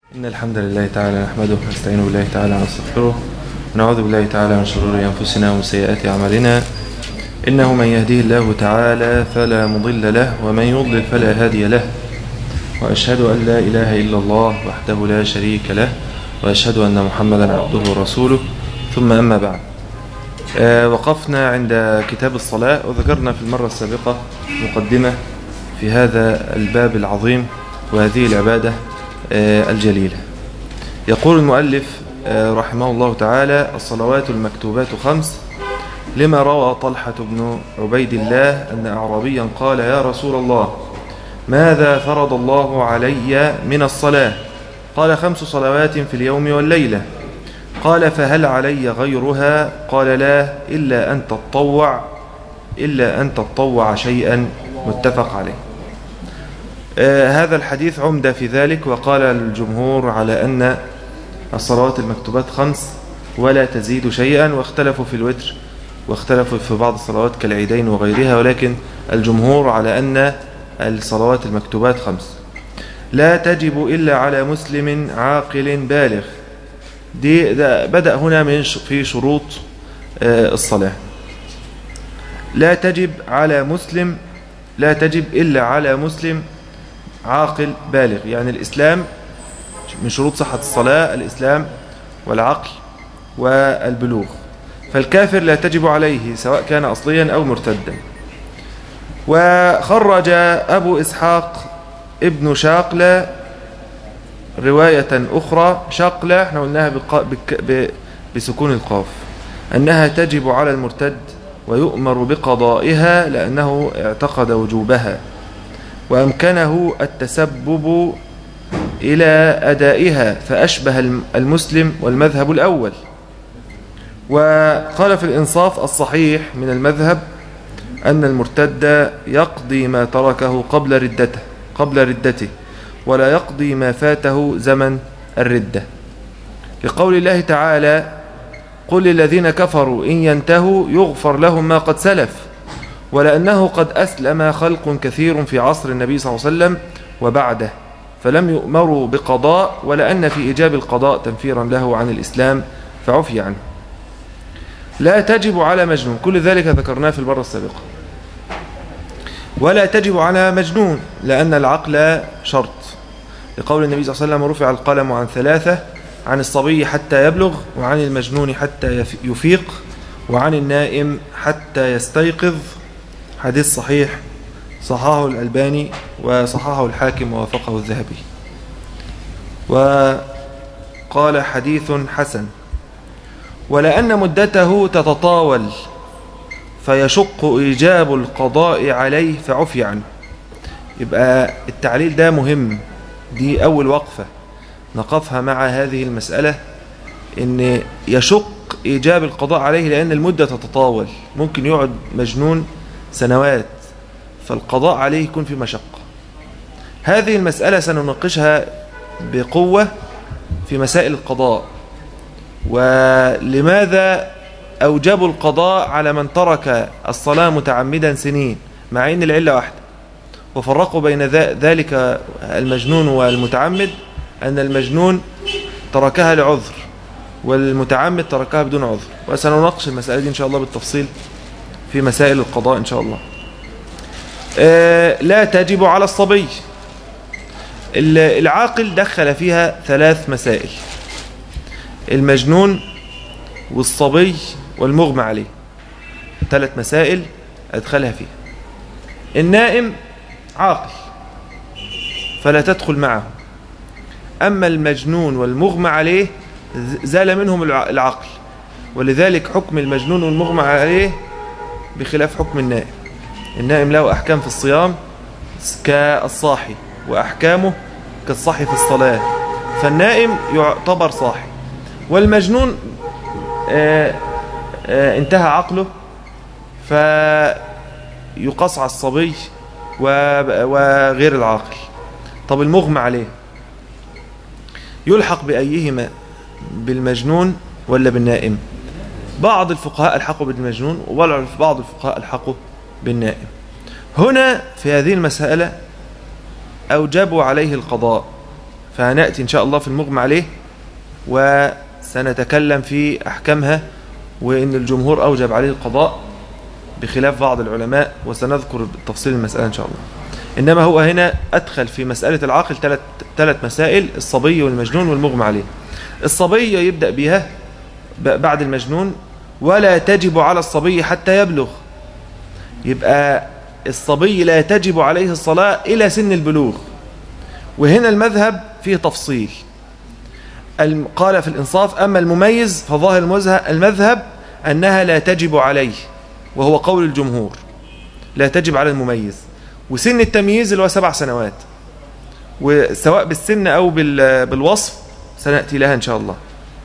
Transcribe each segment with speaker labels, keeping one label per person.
Speaker 1: إن الحمد لله تعالى نحمده ونستعين بالله تعالى ونستغفره ونعوذ بالله تعالى من شرور أنفسنا ومن سيئات أعمالنا إنه من يهديه الله تعالى فلا مضل له ومن يضلل فلا هادي له وأشهد أن لا إله إلا الله وحده لا شريك له وأشهد أن محمدا عبده ورسوله ثم أما بعد آه وقفنا عند كتاب الصلاة وذكرنا في المرة السابقة مقدمة في هذا الباب العظيم وهذه العبادة آه الجليلة يقول المؤلف آه رحمه الله تعالى الصلوات المكتوبات خمس لما روى طلحة بن عبيد الله أن أعرابيا قال يا رسول الله ماذا فرض الله علي من الصلاة قال خمس صلوات في اليوم والليلة قال فهل علي غيرها قال لا إلا أن تطوع إلا أن تطوع شيئا متفق عليه آه هذا الحديث عمدة في ذلك وقال الجمهور على أن الصلوات المكتوبات خمس ولا تزيد شيئا واختلفوا في الوتر واختلفوا في بعض الصلوات كالعيدين وغيرها ولكن الجمهور على أن الصلوات المكتوبات خمس لا تجب إلا على مسلم عاقل بالغ دي بدأ هنا من في شروط الصلاة لا تجب على مسلم لا تجب إلا على مسلم عاقل بالغ يعني الإسلام من شروط صحة الصلاة الإسلام والعقل والبلوغ فالكافر لا تجب عليه سواء كان أصليا أو مرتدا وخرج أبو إسحاق ابن شاقلة رواية أخرى شاقلة احنا قلناها بسكون القاف أنها تجب على المرتد ويؤمر بقضائها لأنه اعتقد وجوبها وأمكنه التسبب إلى أدائها فأشبه المسلم والمذهب الأول وقال في الإنصاف الصحيح من المذهب أن المرتد يقضي ما تركه قبل ردته قبل ردته ولا يقضي ما فاته زمن الردة لقول الله تعالى قل للذين كفروا إن ينتهوا يغفر لهم ما قد سلف ولأنه قد أسلم خلق كثير في عصر النبي صلى الله عليه وسلم وبعده فلم يؤمروا بقضاء ولأن في إيجاب القضاء تنفيرا له عن الإسلام فعفي عنه لا تجب على مجنون كل ذلك ذكرناه في المرة السابقة ولا تجب على مجنون لأن العقل شرط لقول النبي صلى الله عليه وسلم رفع القلم عن ثلاثة عن الصبي حتى يبلغ وعن المجنون حتى يفيق وعن النائم حتى يستيقظ حديث صحيح صححه الألباني وصححه الحاكم ووافقه الذهبي وقال حديث حسن ولأن مدته تتطاول فيشق إيجاب القضاء عليه فعفي عنه يبقى التعليل ده مهم دي أول وقفة نقفها مع هذه المسألة إن يشق إيجاب القضاء عليه لأن المدة تتطاول ممكن يقعد مجنون سنوات فالقضاء عليه يكون في مشقة هذه المسألة سنناقشها بقوة في مسائل القضاء ولماذا أوجبوا القضاء على من ترك الصلاة متعمدا سنين مع أن العلة واحدة وفرقوا بين ذلك المجنون والمتعمد أن المجنون تركها لعذر والمتعمد تركها بدون عذر وسنناقش المسألة دي إن شاء الله بالتفصيل في مسائل القضاء إن شاء الله لا تجب على الصبي العاقل دخل فيها ثلاث مسائل المجنون والصبي والمغمى عليه ثلاث مسائل أدخلها فيها النائم عاقل فلا تدخل معه أما المجنون والمغمى عليه زال منهم العقل ولذلك حكم المجنون والمغمى عليه بخلاف حكم النائم النائم له أحكام في الصيام كالصاحي وأحكامه كالصاحي في الصلاة فالنائم يعتبر صاحي والمجنون آآ آآ انتهى عقله فيقص على الصبي وغير العاقل طب المغمى عليه يلحق بأيهما بالمجنون ولا بالنائم بعض الفقهاء الحقوا بالمجنون وبعض الفقهاء الحقوا بالنائم هنا في هذه المسألة أوجبوا عليه القضاء فهنأتي إن شاء الله في المغمى عليه وسنتكلم في أحكامها وإن الجمهور أوجب عليه القضاء بخلاف بعض العلماء وسنذكر تفصيل المسألة إن شاء الله إنما هو هنا أدخل في مسألة العقل ثلاث ثلاث مسائل الصبي والمجنون والمغمى عليه الصبي يبدأ بها بعد المجنون ولا تجب على الصبي حتى يبلغ يبقى الصبي لا تجب عليه الصلاة إلى سن البلوغ وهنا المذهب فيه تفصيل قال في الإنصاف أما المميز فظاهر المذهب أنها لا تجب عليه وهو قول الجمهور لا تجب على المميز وسن التمييز اللي هو سبع سنوات وسواء بالسن أو بالوصف سنأتي لها إن شاء الله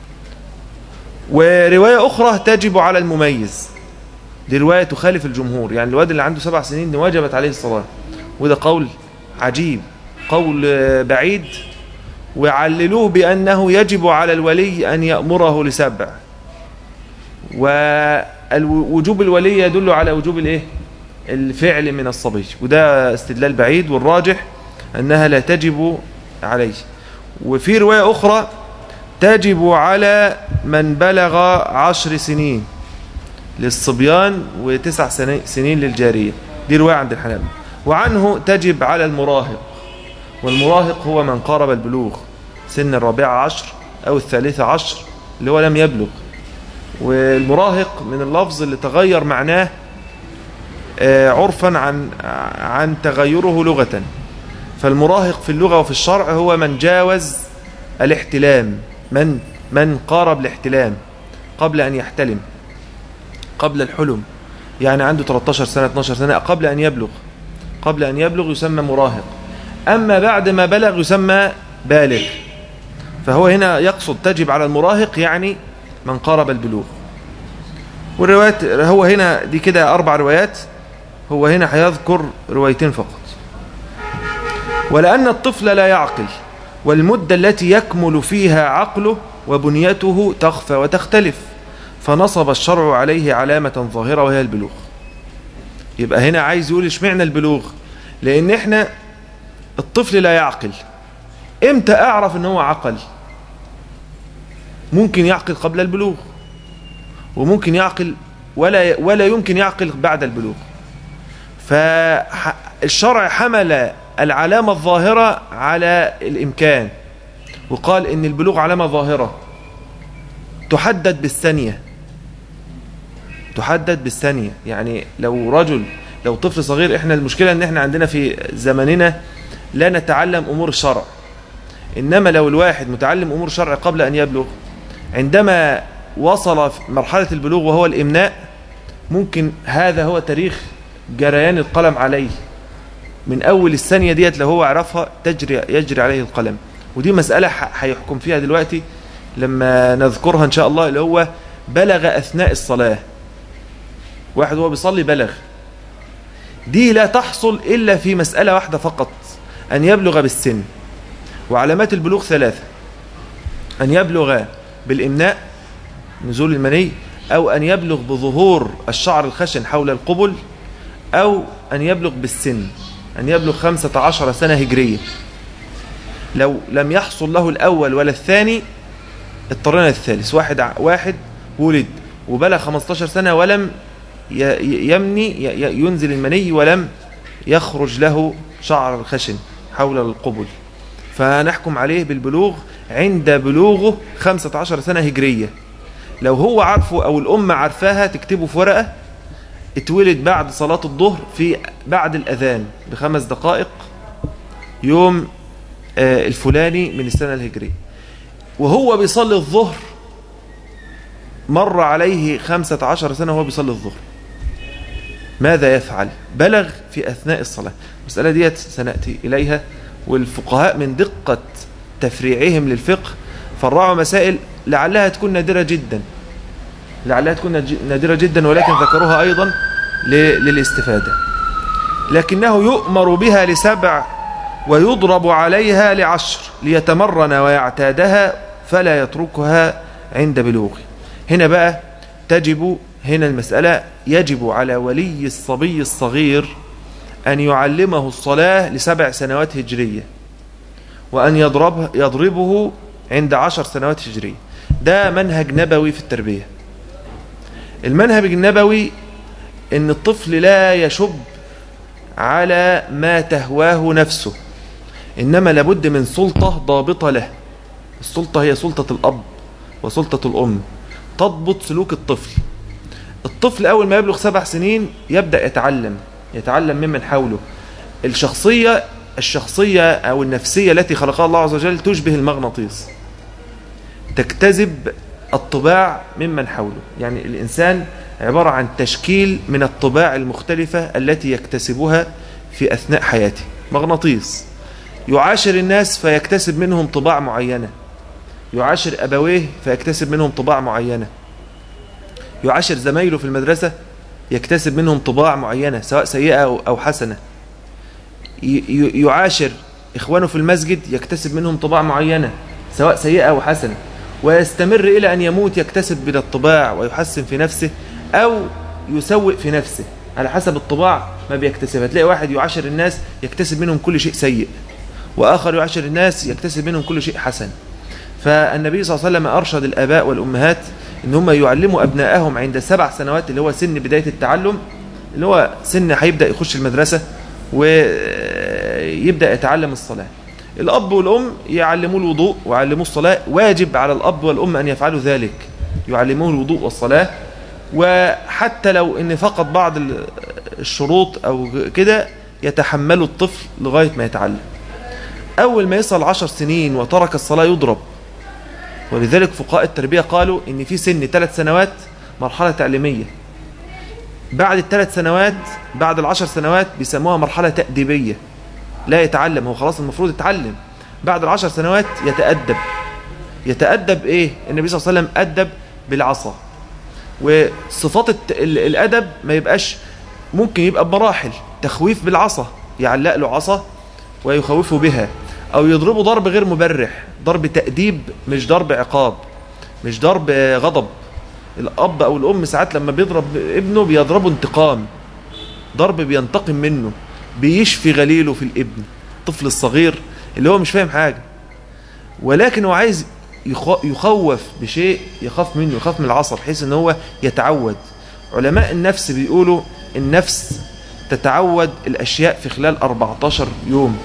Speaker 1: ورواية أخرى تجب على المميز دي رواية تخالف الجمهور يعني الواد اللي عنده سبع سنين وجبت عليه الصلاة وده قول عجيب قول بعيد وعللوه بأنه يجب على الولي أن يأمره لسبع ووجوب الولي يدل على وجوب الايه الفعل من الصبي وده استدلال بعيد والراجح أنها لا تجب عليه وفي رواية أخرى تجب على من بلغ عشر سنين للصبيان وتسع سنين للجارية دي رواية عند الحنابلة وعنه تجب على المراهق والمراهق هو من قارب البلوغ سن الرابعة عشر أو الثالثة عشر اللي هو لم يبلغ والمراهق من اللفظ اللي تغير معناه آه، عرفا عن عن تغيره لغة فالمراهق في اللغة وفي الشرع هو من جاوز الاحتلام من من قارب الاحتلام قبل أن يحتلم قبل الحلم يعني عنده 13 سنة 12 سنة قبل أن يبلغ قبل أن يبلغ يسمى مراهق أما بعد ما بلغ يسمى بالغ فهو هنا يقصد تجب على المراهق يعني من قارب البلوغ والروايات هو هنا دي كده أربع روايات هو هنا هيذكر روايتين فقط ولأن الطفل لا يعقل والمدة التي يكمل فيها عقله وبنيته تخفى وتختلف فنصب الشرع عليه علامة ظاهرة وهي البلوغ يبقى هنا عايز يقول اشمعنى البلوغ لأن احنا الطفل لا يعقل امتى اعرف ان هو عقل ممكن يعقل قبل البلوغ وممكن يعقل ولا ولا يمكن يعقل بعد البلوغ فالشرع حمل العلامة الظاهرة على الإمكان وقال إن البلوغ علامة ظاهرة تحدد بالثانية تحدد بالثانية يعني لو رجل لو طفل صغير احنا المشكلة ان احنا عندنا في زمننا لا نتعلم امور الشرع انما لو الواحد متعلم امور الشرع قبل ان يبلغ عندما وصل في مرحلة البلوغ وهو الامناء ممكن هذا هو تاريخ جريان القلم عليه من اول الثانية ديت لو هو عرفها تجري يجري عليه القلم ودي مسألة هيحكم فيها دلوقتي لما نذكرها ان شاء الله اللي هو بلغ اثناء الصلاة واحد هو بيصلي بلغ دي لا تحصل إلا في مسألة واحدة فقط أن يبلغ بالسن وعلامات البلوغ ثلاثة أن يبلغ بالإمناء نزول المني أو أن يبلغ بظهور الشعر الخشن حول القبل أو أن يبلغ بالسن أن يبلغ خمسة عشر سنة هجرية لو لم يحصل له الأول ولا الثاني اضطرنا الثالث واحد واحد ولد وبلغ 15 سنة ولم يمني ينزل المني ولم يخرج له شعر الخشن حول القبل فنحكم عليه بالبلوغ عند بلوغه 15 سنة هجرية لو هو عارفه أو الأمة عارفاها تكتبه في ورقة اتولد بعد صلاة الظهر في بعد الأذان بخمس دقائق يوم آه، الفلاني من السنة الهجرية وهو بيصلي الظهر مر عليه خمسة عشر سنة وهو بيصلي الظهر ماذا يفعل بلغ في أثناء الصلاة المسألة ديت سنأتي إليها والفقهاء من دقة تفريعهم للفقه فرعوا مسائل لعلها تكون نادرة جدا لعلها تكون نادرة جدا ولكن ذكروها أيضا للاستفادة لكنه يؤمر بها لسبع ويضرب عليها لعشر ليتمرن ويعتادها فلا يتركها عند بلوغه هنا بقى تجب هنا المسألة يجب على ولي الصبي الصغير أن يعلمه الصلاة لسبع سنوات هجرية وأن يضربه, يضربه عند عشر سنوات هجرية ده منهج نبوي في التربية المنهج النبوي ان الطفل لا يشب على ما تهواه نفسه إنما لابد من سلطة ضابطة له السلطة هي سلطة الأب وسلطة الأم تضبط سلوك الطفل الطفل أول ما يبلغ سبع سنين يبدأ يتعلم يتعلم ممن حوله الشخصية الشخصية أو النفسية التي خلقها الله عز وجل تشبه المغناطيس تكتذب الطباع ممن حوله يعني الإنسان عبارة عن تشكيل من الطباع المختلفة التي يكتسبها في أثناء حياته مغناطيس يعاشر الناس فيكتسب منهم طباع معينة يعاشر أبويه فيكتسب منهم طباع معينة يعاشر زمايله في المدرسة يكتسب منهم طباع معينة سواء سيئة أو حسنة يعاشر إخوانه في المسجد يكتسب منهم طباع معينة سواء سيئة أو حسنة ويستمر إلى أن يموت يكتسب من الطباع ويحسن في نفسه أو يسوء في نفسه على حسب الطباع ما بيكتسبها تلاقي واحد يعاشر الناس يكتسب منهم كل شيء سيء وآخر يعاشر الناس يكتسب منهم كل شيء حسن فالنبي صلى الله عليه وسلم أرشد الآباء والأمهات إن هم يعلموا أبنائهم عند سبع سنوات اللي هو سن بداية التعلم اللي هو سن هيبدأ يخش المدرسة ويبدأ يتعلم الصلاة الأب والأم يعلموه الوضوء ويعلموه الصلاة واجب على الأب والأم أن يفعلوا ذلك يعلموه الوضوء والصلاة وحتى لو ان فقط بعض الشروط او كده يتحملوا الطفل لغاية ما يتعلم اول ما يصل عشر سنين وترك الصلاة يضرب ولذلك فقهاء التربية قالوا ان في سن ثلاث سنوات مرحلة تعليمية بعد الثلاث سنوات بعد العشر سنوات بيسموها مرحلة تأديبية لا يتعلم هو خلاص المفروض يتعلم بعد العشر سنوات يتأدب يتأدب ايه النبي صلى الله عليه وسلم أدب بالعصا وصفات الأدب ما يبقاش ممكن يبقى بمراحل تخويف بالعصا يعلق له عصا ويخوفه بها أو يضربه ضرب غير مبرح ضرب تأديب مش ضرب عقاب مش ضرب غضب الأب أو الأم ساعات لما بيضرب ابنه بيضربه انتقام ضرب بينتقم منه بيشفي غليله في الابن الطفل الصغير اللي هو مش فاهم حاجة ولكن هو عايز يخوف بشيء يخاف منه يخاف من العصر بحيث ان هو يتعود علماء النفس بيقولوا النفس تتعود الاشياء في خلال 14 يوم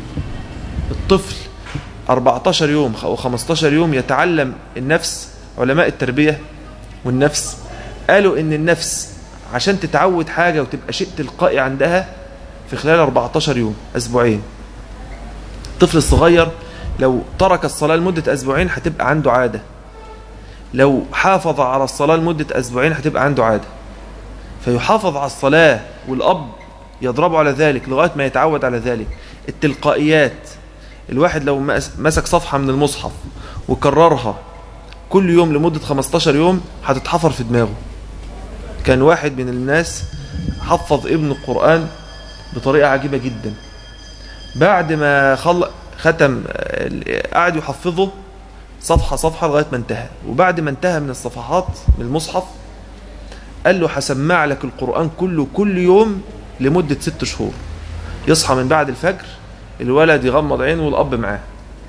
Speaker 1: الطفل 14 يوم او 15 يوم يتعلم النفس علماء التربية والنفس قالوا ان النفس عشان تتعود حاجة وتبقى شيء تلقائي عندها في خلال 14 يوم اسبوعين الطفل الصغير لو ترك الصلاة لمدة أسبوعين هتبقى عنده عادة لو حافظ على الصلاة لمدة أسبوعين هتبقى عنده عادة فيحافظ على الصلاة والأب يضربه على ذلك لغاية ما يتعود على ذلك التلقائيات الواحد لو مسك صفحة من المصحف وكررها كل يوم لمدة 15 يوم هتتحفر في دماغه كان واحد من الناس حفظ ابن القرآن بطريقة عجيبة جدا بعد ما خلق ختم قعد يحفظه صفحة صفحة لغاية ما انتهى وبعد ما انتهى من الصفحات من المصحف قال له هسمع لك القرآن كله كل يوم لمدة ست شهور يصحى من بعد الفجر الولد يغمض عينه والأب معاه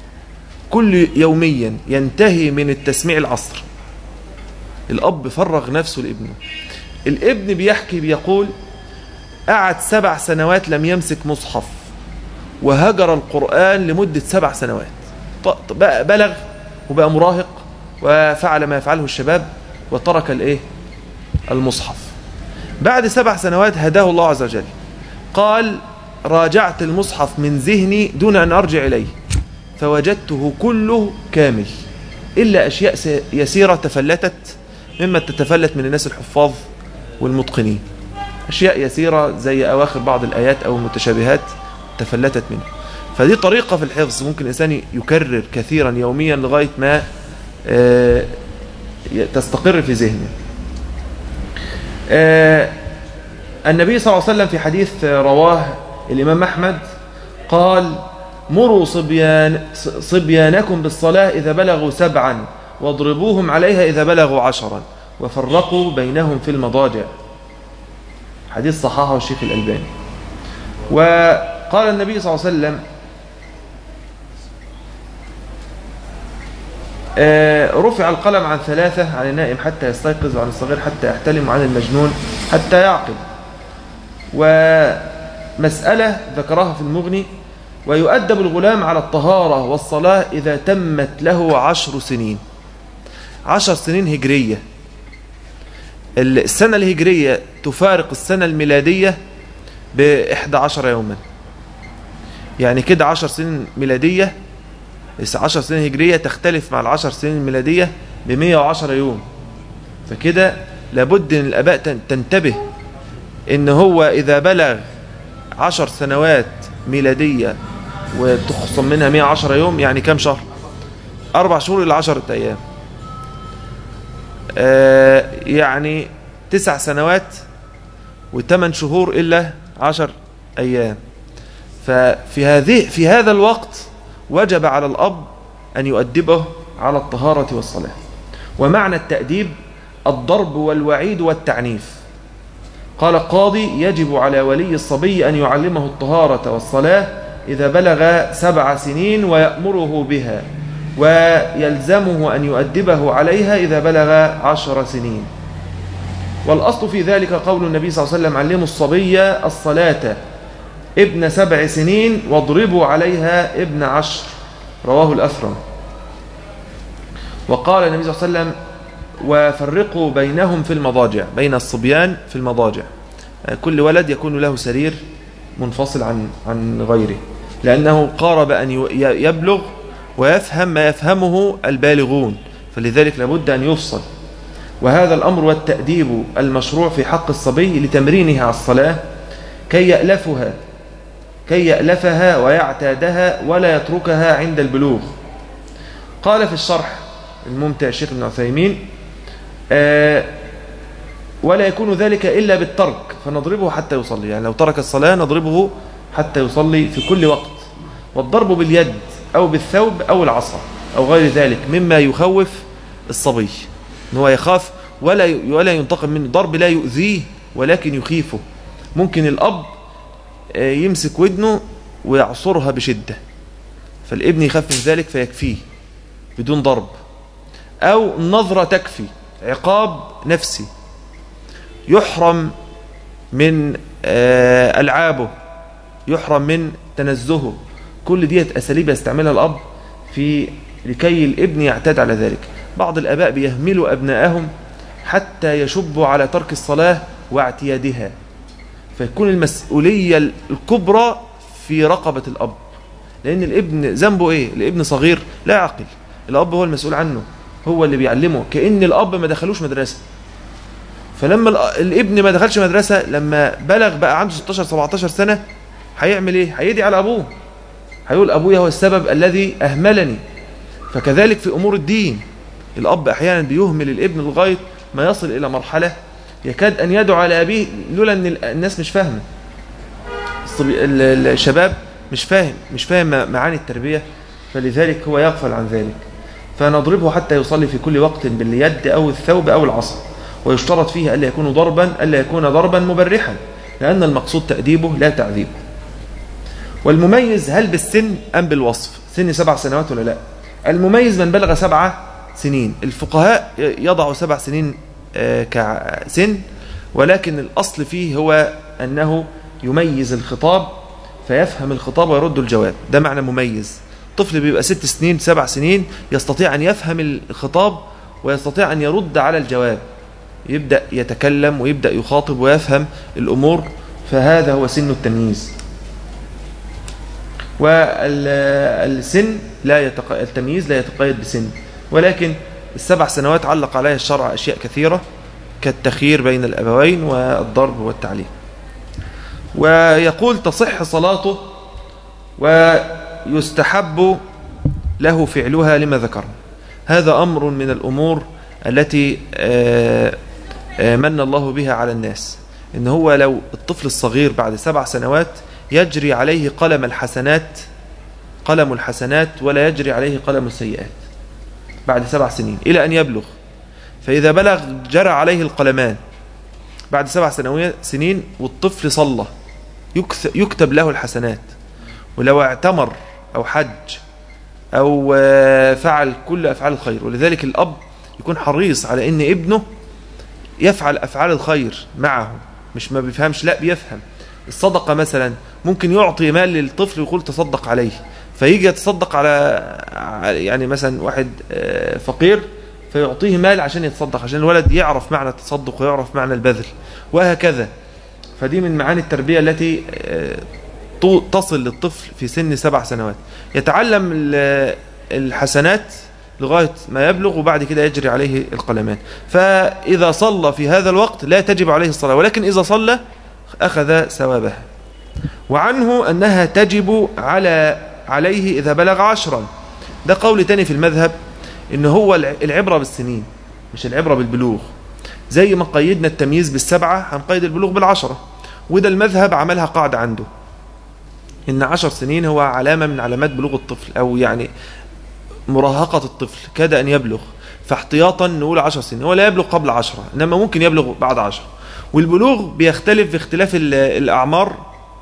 Speaker 1: كل يوميا ينتهي من التسميع العصر الأب فرغ نفسه لابنه الابن بيحكي بيقول قعد سبع سنوات لم يمسك مصحف وهجر القرآن لمدة سبع سنوات بلغ وبقى مراهق وفعل ما يفعله الشباب وترك الايه المصحف بعد سبع سنوات هداه الله عز وجل قال راجعت المصحف من ذهني دون أن أرجع إليه فوجدته كله كامل إلا أشياء يسيرة تفلتت مما تتفلت من الناس الحفاظ والمتقنين أشياء يسيرة زي أواخر بعض الآيات أو المتشابهات تفلتت منه فدي طريقة في الحفظ ممكن الإنسان يكرر كثيرا يوميا لغاية ما تستقر في ذهنه النبي صلى الله عليه وسلم في حديث رواه الإمام أحمد قال مروا صبيان صبيانكم بالصلاة إذا بلغوا سبعا واضربوهم عليها إذا بلغوا عشرا وفرقوا بينهم في المضاجع حديث صححه الشيخ الألباني وقال النبي صلى الله عليه وسلم آه، رفع القلم عن ثلاثة عن النائم حتى يستيقظ وعن الصغير حتى يحتلم وعن المجنون حتى يعقل ومسألة ذكرها في المغني ويؤدب الغلام على الطهارة والصلاة إذا تمت له عشر سنين عشر سنين هجرية السنة الهجرية تفارق السنة الميلادية بإحدى عشر يوما يعني كده عشر سنين ميلادية عشر سنين هجرية تختلف مع العشر سنين الميلادية بمية وعشر يوم فكده لابد ان الاباء تنتبه ان هو اذا بلغ عشر سنوات ميلادية وتخصم منها 110 يوم يعني كم شهر اربع شهور الى عشرة ايام آه يعني تسع سنوات وثمان شهور الا عشر ايام ففي هذه في هذا الوقت وجب على الاب ان يؤدبه على الطهارة والصلاة ومعنى التأديب الضرب والوعيد والتعنيف قال القاضي يجب على ولي الصبي أن يعلمه الطهارة والصلاة إذا بلغ سبع سنين ويأمره بها ويلزمه أن يؤدبه عليها إذا بلغ عشر سنين والأصل في ذلك قول النبي صلى الله عليه وسلم علموا الصبي الصلاة ابن سبع سنين واضربوا عليها ابن عشر رواه الأثرم وقال النبي صلى الله عليه وسلم وفرقوا بينهم في المضاجع بين الصبيان في المضاجع كل ولد يكون له سرير منفصل عن عن غيره لأنه قارب أن يبلغ ويفهم ما يفهمه البالغون فلذلك لابد أن يفصل وهذا الأمر والتأديب المشروع في حق الصبي لتمرينه على الصلاة كي يألفها كي يألفها ويعتادها ولا يتركها عند البلوغ قال في الشرح الممتع الشيخ ابن عثيمين آه ولا يكون ذلك إلا بالترك فنضربه حتى يصلي يعني لو ترك الصلاة نضربه حتى يصلي في كل وقت والضرب باليد أو بالثوب أو العصا أو غير ذلك مما يخوف الصبي ان هو يخاف ولا ولا ينتقم منه ضرب لا يؤذيه ولكن يخيفه ممكن الأب يمسك ودنه ويعصرها بشدة فالابن يخاف من ذلك فيكفيه بدون ضرب أو النظرة تكفي عقاب نفسي يحرم من ألعابه يحرم من تنزهه كل ديت أساليب يستعملها الأب في لكي الابن يعتاد على ذلك بعض الأباء بيهملوا أبنائهم حتى يشبوا على ترك الصلاة واعتيادها فيكون المسؤولية الكبرى في رقبة الأب لأن الابن ذنبه إيه؟ الابن صغير لا يعقل الأب هو المسؤول عنه هو اللي بيعلمه كأن الأب ما دخلوش مدرسة فلما الابن ما دخلش مدرسة لما بلغ بقى عنده 16-17 سنة هيعمل ايه هيدي على أبوه هيقول أبويا هو السبب الذي أهملني فكذلك في أمور الدين الأب أحيانا بيهمل الابن لغاية ما يصل إلى مرحلة يكاد أن يدعو على أبيه لولا أن الناس مش فاهمة الشباب مش فاهم مش فاهم معاني التربية فلذلك هو يغفل عن ذلك فنضربه حتى يصلي في كل وقت باليد أو الثوب أو العصا ويشترط فيه ألا يكون ضربا ألا يكون ضربا مبرحا لأن المقصود تأديبه لا تعذيبه والمميز هل بالسن أم بالوصف سن سبع سنوات ولا لا المميز من بلغ سبعة سنين الفقهاء يضعوا سبع سنين كسن ولكن الأصل فيه هو أنه يميز الخطاب فيفهم الخطاب ويرد الجواب ده معنى مميز طفل بيبقى ست سنين سبع سنين يستطيع أن يفهم الخطاب ويستطيع أن يرد على الجواب يبدأ يتكلم ويبدأ يخاطب ويفهم الأمور فهذا هو سن التمييز والسن لا يتق... التمييز لا يتقيد بسن ولكن السبع سنوات علق عليها الشرع أشياء كثيرة كالتخيير بين الأبوين والضرب والتعليم ويقول تصح صلاته ويستحب له فعلها لما ذكرنا هذا أمر من الأمور التي من الله بها على الناس إن هو لو الطفل الصغير بعد سبع سنوات يجري عليه قلم الحسنات قلم الحسنات ولا يجري عليه قلم السيئات بعد سبع سنين إلى أن يبلغ فإذا بلغ جرى عليه القلمان بعد سبع سنين والطفل صلى يكتب له الحسنات ولو اعتمر أو حج أو آه، فعل كل أفعال الخير ولذلك الأب يكون حريص على أن ابنه يفعل أفعال الخير معه مش ما بيفهمش لا بيفهم الصدقة مثلا ممكن يعطي مال للطفل ويقول تصدق عليه فيجي يتصدق على يعني مثلا واحد آه، فقير فيعطيه مال عشان يتصدق عشان الولد يعرف معنى التصدق ويعرف معنى البذل وهكذا فدي من معاني التربية التي آه، تصل للطفل في سن سبع سنوات يتعلم الحسنات لغاية ما يبلغ وبعد كده يجري عليه القلمان فإذا صلى في هذا الوقت لا تجب عليه الصلاة ولكن إذا صلى أخذ ثوابها وعنه أنها تجب على عليه إذا بلغ عشرا ده قول تاني في المذهب إن هو العبرة بالسنين مش العبرة بالبلوغ زي ما قيدنا التمييز بالسبعة هنقيد البلوغ بالعشرة وده المذهب عملها قاعدة عنده إن عشر سنين هو علامة من علامات بلوغ الطفل أو يعني مراهقة الطفل كاد أن يبلغ فاحتياطا نقول عشر سنين هو لا يبلغ قبل عشرة إنما ممكن يبلغ بعد عشرة والبلوغ بيختلف باختلاف الأعمار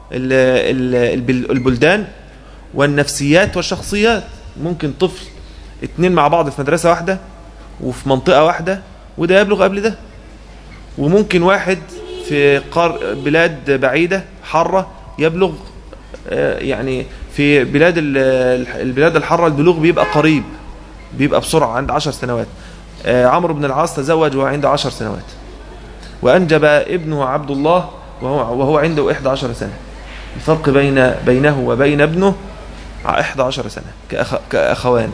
Speaker 1: البلدان والنفسيات والشخصيات ممكن طفل اتنين مع بعض في مدرسة واحدة وفي منطقة واحدة وده يبلغ قبل ده وممكن واحد في قار بلاد بعيدة حارة يبلغ آه، يعني في بلاد البلاد الحارة البلوغ بيبقى قريب بيبقى بسرعة عند عشر سنوات آه، عمرو بن العاص تزوج وهو عنده عشر سنوات وأنجب ابنه عبد الله وهو, وهو عنده 11 سنة الفرق بين بينه وبين ابنه 11 سنة كأخ كأخوان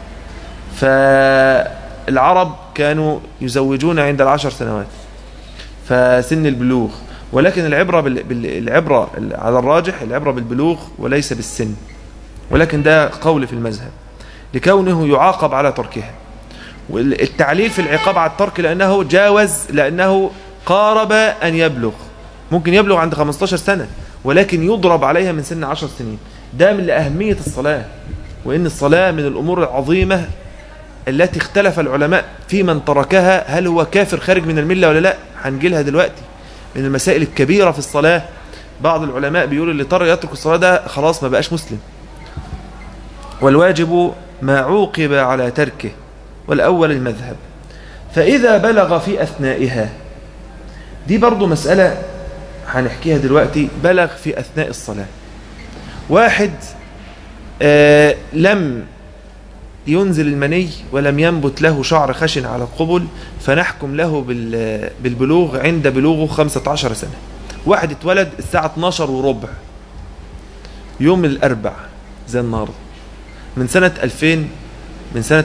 Speaker 1: فالعرب كانوا يزوجون عند العشر سنوات فسن البلوغ ولكن العبرة بالعبرة على الراجح العبرة بالبلوغ وليس بالسن ولكن ده قول في المذهب لكونه يعاقب على تركها والتعليل في العقاب على الترك لأنه جاوز لأنه قارب أن يبلغ ممكن يبلغ عند 15 سنة ولكن يضرب عليها من سن 10 سنين ده من أهمية الصلاة وإن الصلاة من الأمور العظيمة التي اختلف العلماء في من تركها هل هو كافر خارج من الملة ولا لا هنجيلها دلوقتي من المسائل الكبيرة في الصلاة بعض العلماء بيقولوا اللي ترى يترك الصلاة ده خلاص ما بقاش مسلم والواجب ما عوقب على تركه والأول المذهب فإذا بلغ في أثنائها دي برضو مسألة هنحكيها دلوقتي بلغ في أثناء الصلاة واحد آه لم ينزل المني ولم ينبت له شعر خشن على القبل فنحكم له بالبلوغ عند بلوغه 15 سنة واحد اتولد الساعة 12 وربع يوم الأربع زي النهاردة من سنة 2000 من سنة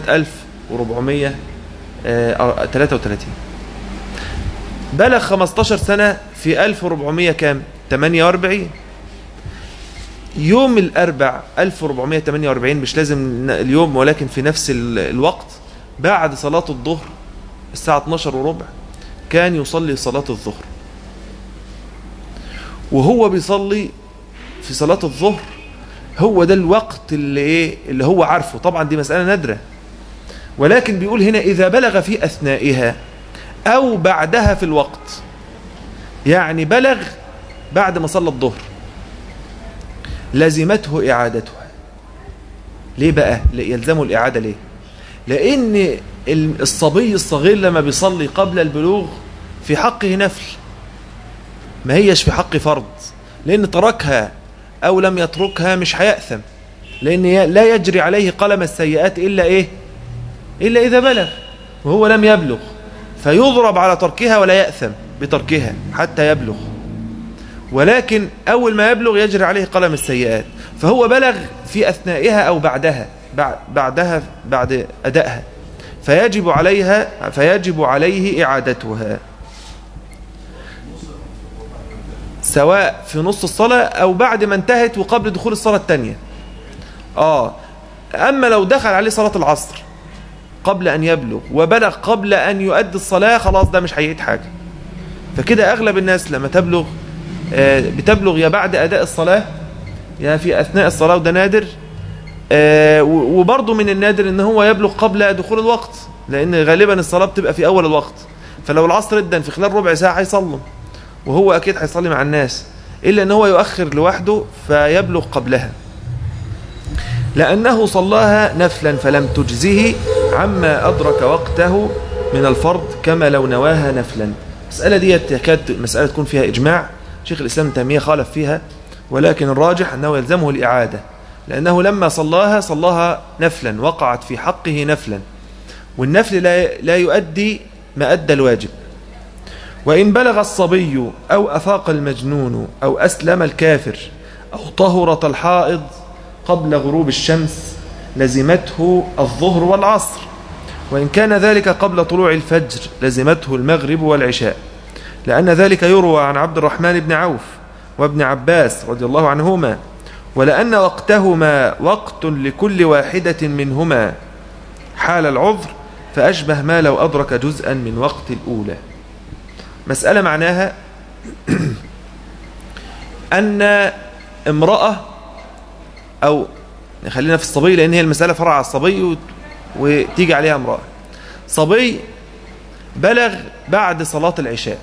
Speaker 1: 1433 بلغ 15 سنة في 1400 كام 48 يوم الأربع 1448 مش لازم اليوم ولكن في نفس الوقت بعد صلاة الظهر الساعة 12 وربع كان يصلي صلاة الظهر وهو بيصلي في صلاة الظهر هو ده الوقت اللي ايه اللي هو عارفه طبعا دي مسألة نادرة ولكن بيقول هنا إذا بلغ في أثنائها أو بعدها في الوقت يعني بلغ بعد ما صلى الظهر لزمته إعادتها ليه بقى يلزمه الإعادة ليه لأن الصبي الصغير لما بيصلي قبل البلوغ في حقه نفل ما هيش في حق فرض لأن تركها أو لم يتركها مش هيأثم لأن لا يجري عليه قلم السيئات إلا إيه إلا إذا بلغ وهو لم يبلغ فيضرب على تركها ولا يأثم بتركها حتى يبلغ ولكن أول ما يبلغ يجري عليه قلم السيئات فهو بلغ في أثنائها أو بعدها بعدها بعد أدائها فيجب عليها فيجب عليه إعادتها سواء في نص الصلاة أو بعد ما انتهت وقبل دخول الصلاة الثانية آه أما لو دخل عليه صلاة العصر قبل أن يبلغ وبلغ قبل أن يؤدي الصلاة خلاص ده مش هيعيد حاجة فكده أغلب الناس لما تبلغ آه، بتبلغ يا بعد أداء الصلاة يا في أثناء الصلاة وده نادر آه، وبرضه من النادر ان هو يبلغ قبل دخول الوقت لأن غالبا الصلاة بتبقى في أول الوقت فلو العصر ادن في خلال ربع ساعة هيصلم وهو أكيد هيصلي مع الناس إلا ان هو يؤخر لوحده فيبلغ قبلها لأنه صلاها نفلا فلم تجزه عما أدرك وقته من الفرض كما لو نواها نفلا المسألة دي تكاد المسألة تكون فيها إجماع شيخ الإسلام تيمية خالف فيها ولكن الراجح أنه يلزمه الإعادة لأنه لما صلاها صلاها نفلا وقعت في حقه نفلا والنفل لا لا يؤدي ما أدى الواجب وإن بلغ الصبي أو أفاق المجنون أو أسلم الكافر أو طهرت الحائض قبل غروب الشمس لزمته الظهر والعصر وإن كان ذلك قبل طلوع الفجر لزمته المغرب والعشاء لأن ذلك يروى عن عبد الرحمن بن عوف وابن عباس رضي الله عنهما ولأن وقتهما وقت لكل واحدة منهما حال العذر فأشبه ما لو أدرك جزءا من وقت الأولى مسألة معناها أن امرأة أو خلينا في الصبي لأن هي المسألة فرع على الصبي وتيجي عليها امرأة صبي بلغ بعد صلاة العشاء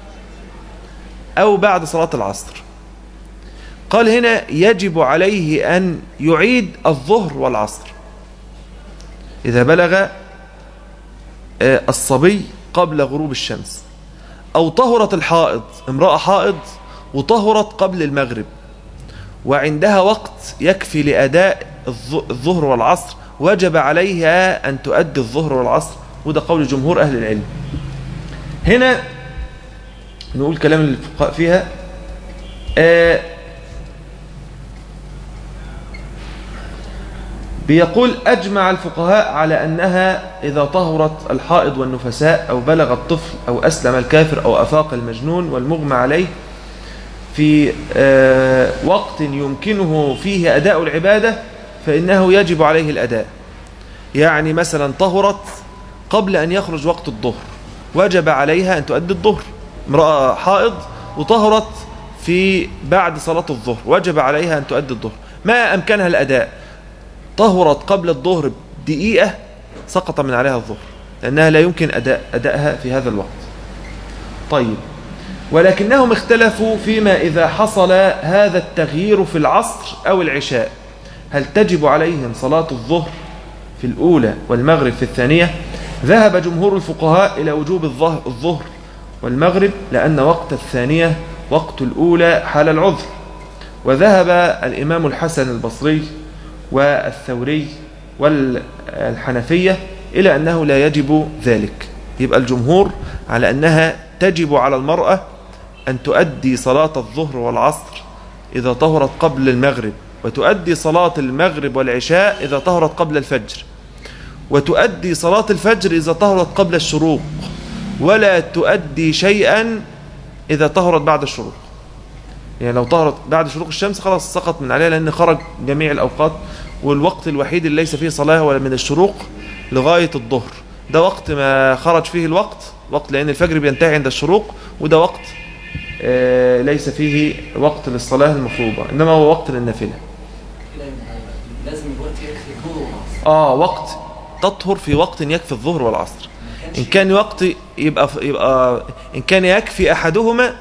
Speaker 1: أو بعد صلاة العصر قال هنا يجب عليه أن يعيد الظهر والعصر إذا بلغ الصبي قبل غروب الشمس أو طهرت الحائض امرأة حائض وطهرت قبل المغرب وعندها وقت يكفي لأداء الظهر والعصر وجب عليها أن تؤدي الظهر والعصر وده قول جمهور أهل العلم هنا نقول كلام الفقهاء فيها آه بيقول أجمع الفقهاء على أنها إذا طهرت الحائض والنفساء أو بلغ الطفل أو أسلم الكافر أو أفاق المجنون والمغمى عليه في آه وقت يمكنه فيه أداء العبادة فإنه يجب عليه الأداء يعني مثلا طهرت قبل أن يخرج وقت الظهر وجب عليها أن تؤدي الظهر امرأة حائض وطهرت في بعد صلاة الظهر وجب عليها أن تؤدي الظهر ما أمكنها الأداء طهرت قبل الظهر دقيقة سقط من عليها الظهر لأنها لا يمكن أداء أدائها في هذا الوقت طيب ولكنهم اختلفوا فيما إذا حصل هذا التغيير في العصر أو العشاء هل تجب عليهم صلاة الظهر في الأولى والمغرب في الثانية ذهب جمهور الفقهاء إلى وجوب الظهر والمغرب لأن وقت الثانية وقت الأولى حال العذر وذهب الإمام الحسن البصري والثوري والحنفية إلى أنه لا يجب ذلك يبقى الجمهور على أنها تجب على المرأة أن تؤدي صلاة الظهر والعصر إذا طهرت قبل المغرب وتؤدي صلاة المغرب والعشاء إذا طهرت قبل الفجر وتؤدي صلاة الفجر إذا طهرت قبل الشروق ولا تؤدي شيئا إذا طهرت بعد الشروق يعني لو طهرت بعد شروق الشمس خلاص سقط من عليها لأن خرج جميع الأوقات والوقت الوحيد اللي ليس فيه صلاة ولا من الشروق لغاية الظهر ده وقت ما خرج فيه الوقت وقت لأن الفجر بينتهي عند الشروق وده وقت آه ليس فيه وقت للصلاة المفروضة إنما هو وقت للنافلة
Speaker 2: لازم الوقت يكفي الظهر والعصر
Speaker 1: آه وقت تطهر في وقت يكفي الظهر والعصر إن كان وقت يبقى, يبقى إن كان يكفي أحدهما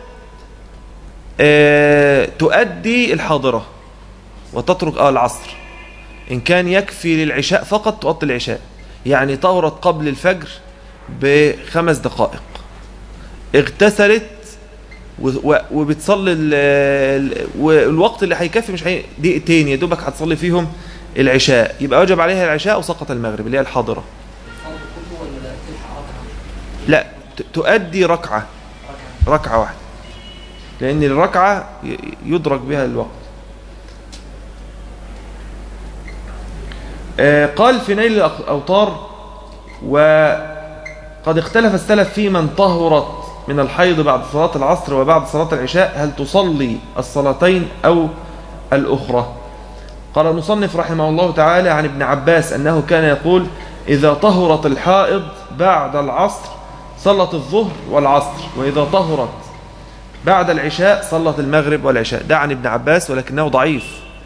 Speaker 1: آه تؤدي الحاضرة وتترك آه العصر إن كان يكفي للعشاء فقط تؤدي العشاء يعني طهرت قبل الفجر بخمس دقائق اغتسلت وبتصلي والوقت اللي هيكفي مش هي دقيقتين يا دوبك هتصلي فيهم العشاء يبقى وجب عليها العشاء وسقط المغرب اللي هي الحاضره
Speaker 2: الفرض كله ولا تلحق ركعه
Speaker 1: لا تؤدي ركعه ركعه واحده لان الركعه يدرك بها الوقت قال في نيل الاوطار وقد اختلف السلف في من طهرت من الحيض بعد صلاة العصر وبعد صلاة العشاء هل تصلي الصلاتين أو الأخرى قال المصنف رحمه الله تعالى عن ابن عباس أنه كان يقول إذا طهرت الحائض بعد العصر صلت الظهر والعصر وإذا طهرت بعد العشاء صلت المغرب والعشاء ده عن ابن عباس ولكنه ضعيف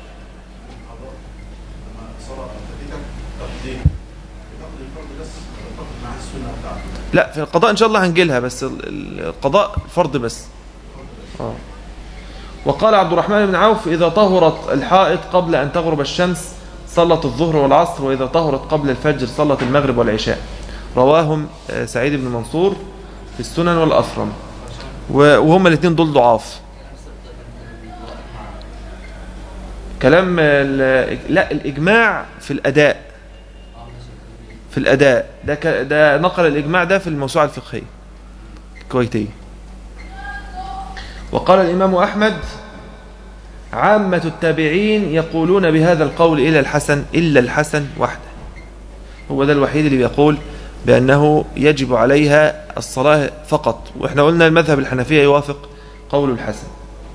Speaker 1: لا في القضاء ان شاء الله هنجيلها بس القضاء فرض بس آه. وقال عبد الرحمن بن عوف إذا طهرت الحائط قبل أن تغرب الشمس صلت الظهر والعصر وإذا طهرت قبل الفجر صلت المغرب والعشاء رواهم آه، سعيد بن منصور في السنن والأفرم و- وهما الاثنين دول ضعاف كلام ال- لا الإجماع في الأداء في الأداء ده ك- ده نقل الإجماع ده في الموسوعة الفقهية الكويتية وقال الإمام أحمد عامة التابعين يقولون بهذا القول إلى الحسن إلا الحسن وحده هو ده الوحيد اللي بيقول بأنه يجب عليها الصلاة فقط وإحنا قلنا المذهب الحنفية يوافق قول الحسن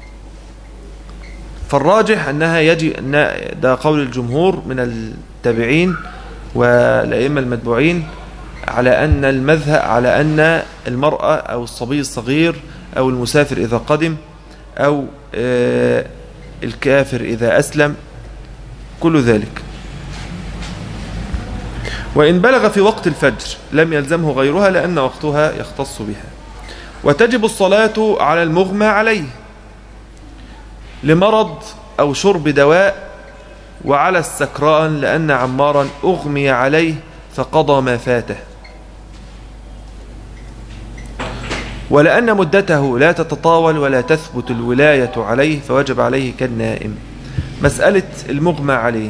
Speaker 1: فالراجح أنها يجب أن ده قول الجمهور من التابعين والأئمة المتبوعين على أن المذهب على أن المرأة أو الصبي الصغير أو المسافر إذا قدم أو آه، الكافر إذا أسلم كل ذلك وإن بلغ في وقت الفجر لم يلزمه غيرها لأن وقتها يختص بها وتجب الصلاة على المغمى عليه لمرض أو شرب دواء وعلى السكران لأن عمارا أغمي عليه فقضى ما فاته ولأن مدته لا تتطاول ولا تثبت الولاية عليه فوجب عليه كالنائم مسألة المغمى عليه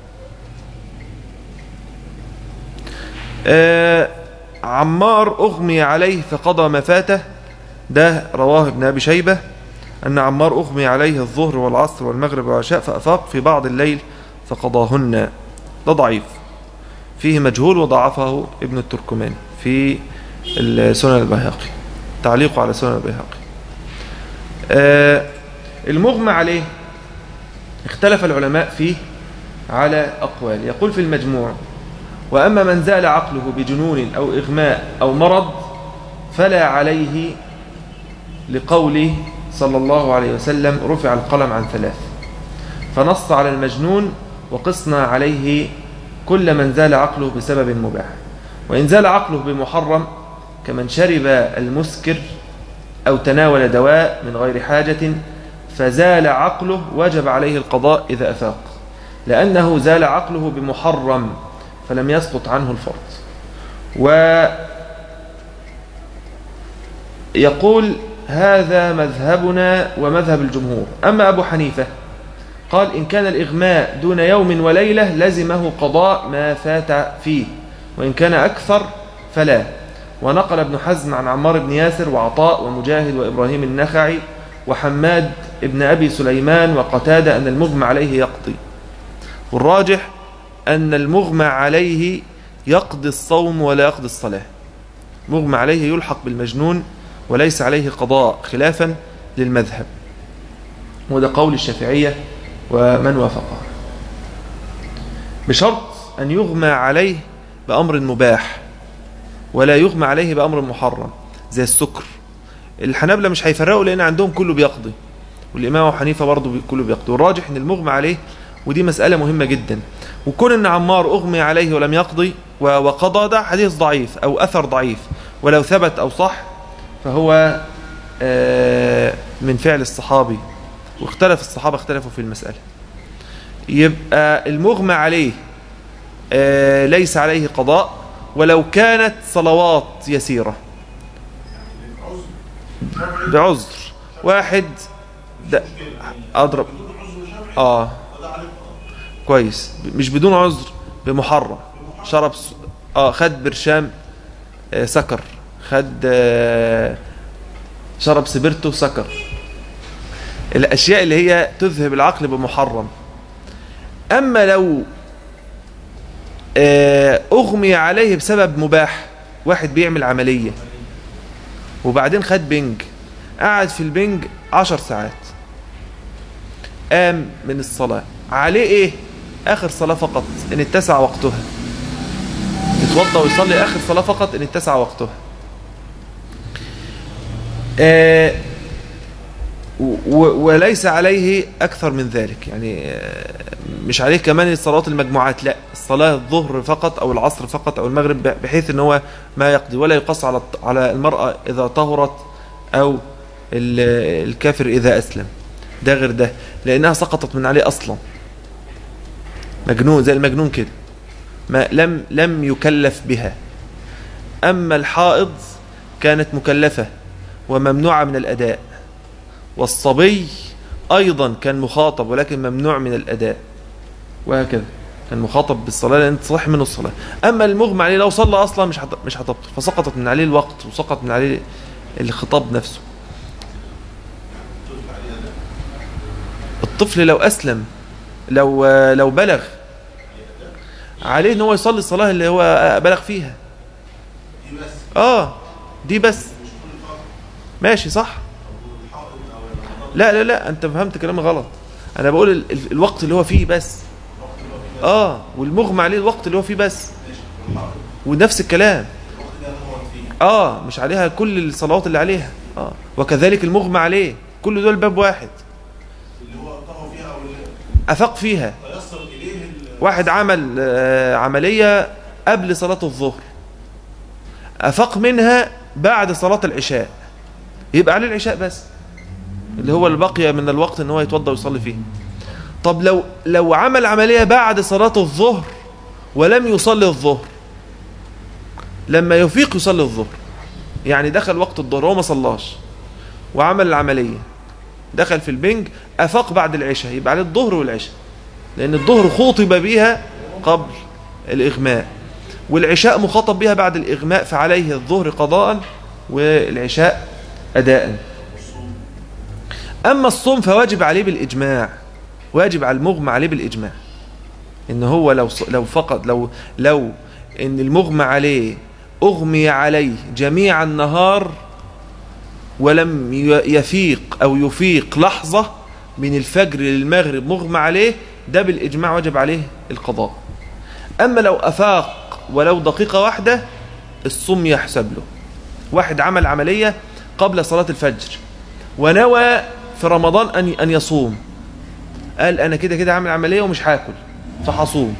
Speaker 1: آه عمار أغمي عليه فقضى ما فاته ده رواه ابن أبي شيبة أن عمار أغمي عليه الظهر والعصر والمغرب والعشاء فأفاق في بعض الليل فقضاهن ده ضعيف فيه مجهول وضعفه ابن التركماني في السنن البيهقي تعليقه على سنن البيهقي آه المغمى عليه اختلف العلماء فيه على أقوال يقول في المجموع وأما من زال عقله بجنون أو إغماء أو مرض فلا عليه لقوله صلى الله عليه وسلم رفع القلم عن ثلاث فنص على المجنون وقصنا عليه كل من زال عقله بسبب مباح وإن زال عقله بمحرم كمن شرب المسكر أو تناول دواء من غير حاجة فزال عقله وجب عليه القضاء إذا أفاق لأنه زال عقله بمحرم فلم يسقط عنه الفرض ويقول هذا مذهبنا ومذهب الجمهور أما أبو حنيفة قال إن كان الإغماء دون يوم وليلة لزمه قضاء ما فات فيه وإن كان أكثر فلا ونقل ابن حزم عن عمار بن ياسر وعطاء ومجاهد وإبراهيم النخعي وحماد ابن أبي سليمان وقتادة أن المغمى عليه يقضي والراجح أن المغمى عليه يقضي الصوم ولا يقضي الصلاة مغمى عليه يلحق بالمجنون وليس عليه قضاء خلافا للمذهب وده قول الشافعية ومن وافقه بشرط أن يغمى عليه بأمر مباح ولا يغمى عليه بأمر محرم زي السكر الحنابلة مش هيفرقوا لأن عندهم كله بيقضي والإمام أبو حنيفة برضه بي- كله بيقضي والراجح أن المغمى عليه ودي مسألة مهمة جدا وكون أن عمار أغمي عليه ولم يقضي و- وقضى ده حديث ضعيف أو أثر ضعيف ولو ثبت أو صح فهو آه، من فعل الصحابي واختلف الصحابة اختلفوا في المسألة يبقى المغمى عليه آه، ليس عليه قضاء ولو كانت صلوات يسيرة بعذر واحد ده أضرب آه كويس مش بدون عذر بمحرم شرب س- آه خد برشام آه سكر خد آه شرب سبرتو سكر الأشياء اللي هي تذهب العقل بمحرم أما لو آه، أغمي عليه بسبب مباح واحد بيعمل عملية وبعدين خد بنج قعد في البنج عشر ساعات قام من الصلاة عليه ايه آخر صلاة فقط إن اتسع وقتها يتوضى ويصلي آخر صلاة فقط إن اتسع وقتها آه، و- و- وليس عليه أكثر من ذلك يعني آه، مش عليه كمان الصلوات المجموعات لا الصلاة الظهر فقط أو العصر فقط أو المغرب بحيث أن هو ما يقضي ولا يقص على الط- على المرأة إذا طهرت أو ال- الكافر إذا أسلم ده غير ده لأنها سقطت من عليه أصلا مجنون زي المجنون كده ما لم لم يكلف بها أما الحائض كانت مكلفة وممنوعة من الأداء والصبي أيضا كان مخاطب ولكن ممنوع من الأداء وهكذا كان مخاطب بالصلاة لأن تصح منه الصلاة أما المغمى عليه لو صلى أصلا مش هت- مش هتبطل فسقطت من عليه الوقت وسقط من عليه الخطاب نفسه الطفل لو أسلم لو لو بلغ عليه ان هو يصلي الصلاة اللي هو بلغ فيها اه دي بس ماشي صح لا لا لا انت فهمت كلامي غلط انا بقول ال ال الوقت اللي هو فيه بس اه والمغمى عليه الوقت اللي هو فيه بس ونفس الكلام اه مش عليها كل الصلوات اللي عليها اه وكذلك المغمى عليه كل دول باب واحد افاق فيها واحد عمل آه، عملية قبل صلاة الظهر أفاق منها بعد صلاة العشاء يبقى عليه العشاء بس اللي هو البقية من الوقت ان هو يتوضى ويصلي فيه طب لو لو عمل عملية بعد صلاة الظهر ولم يصلي الظهر لما يفيق يصلي الظهر يعني دخل وقت الظهر هو ما صلاش وعمل العملية دخل في البنج أفاق بعد العشاء يبقى عليه الظهر والعشاء لأن الظهر خوطب بها قبل الإغماء والعشاء مخاطب بها بعد الإغماء فعليه الظهر قضاء والعشاء أداء أما الصوم فواجب عليه بالإجماع واجب على المغمى عليه بالإجماع إن هو لو لو فقط لو لو إن المغمى عليه أغمي عليه جميع النهار ولم يفيق أو يفيق لحظة من الفجر للمغرب مغمى عليه ده بالإجماع واجب عليه القضاء أما لو أفاق ولو دقيقة واحدة الصوم يحسب له واحد عمل عملية قبل صلاة الفجر ونوى في رمضان أن أن يصوم قال أنا كده كده عامل عملية ومش هاكل فهصوم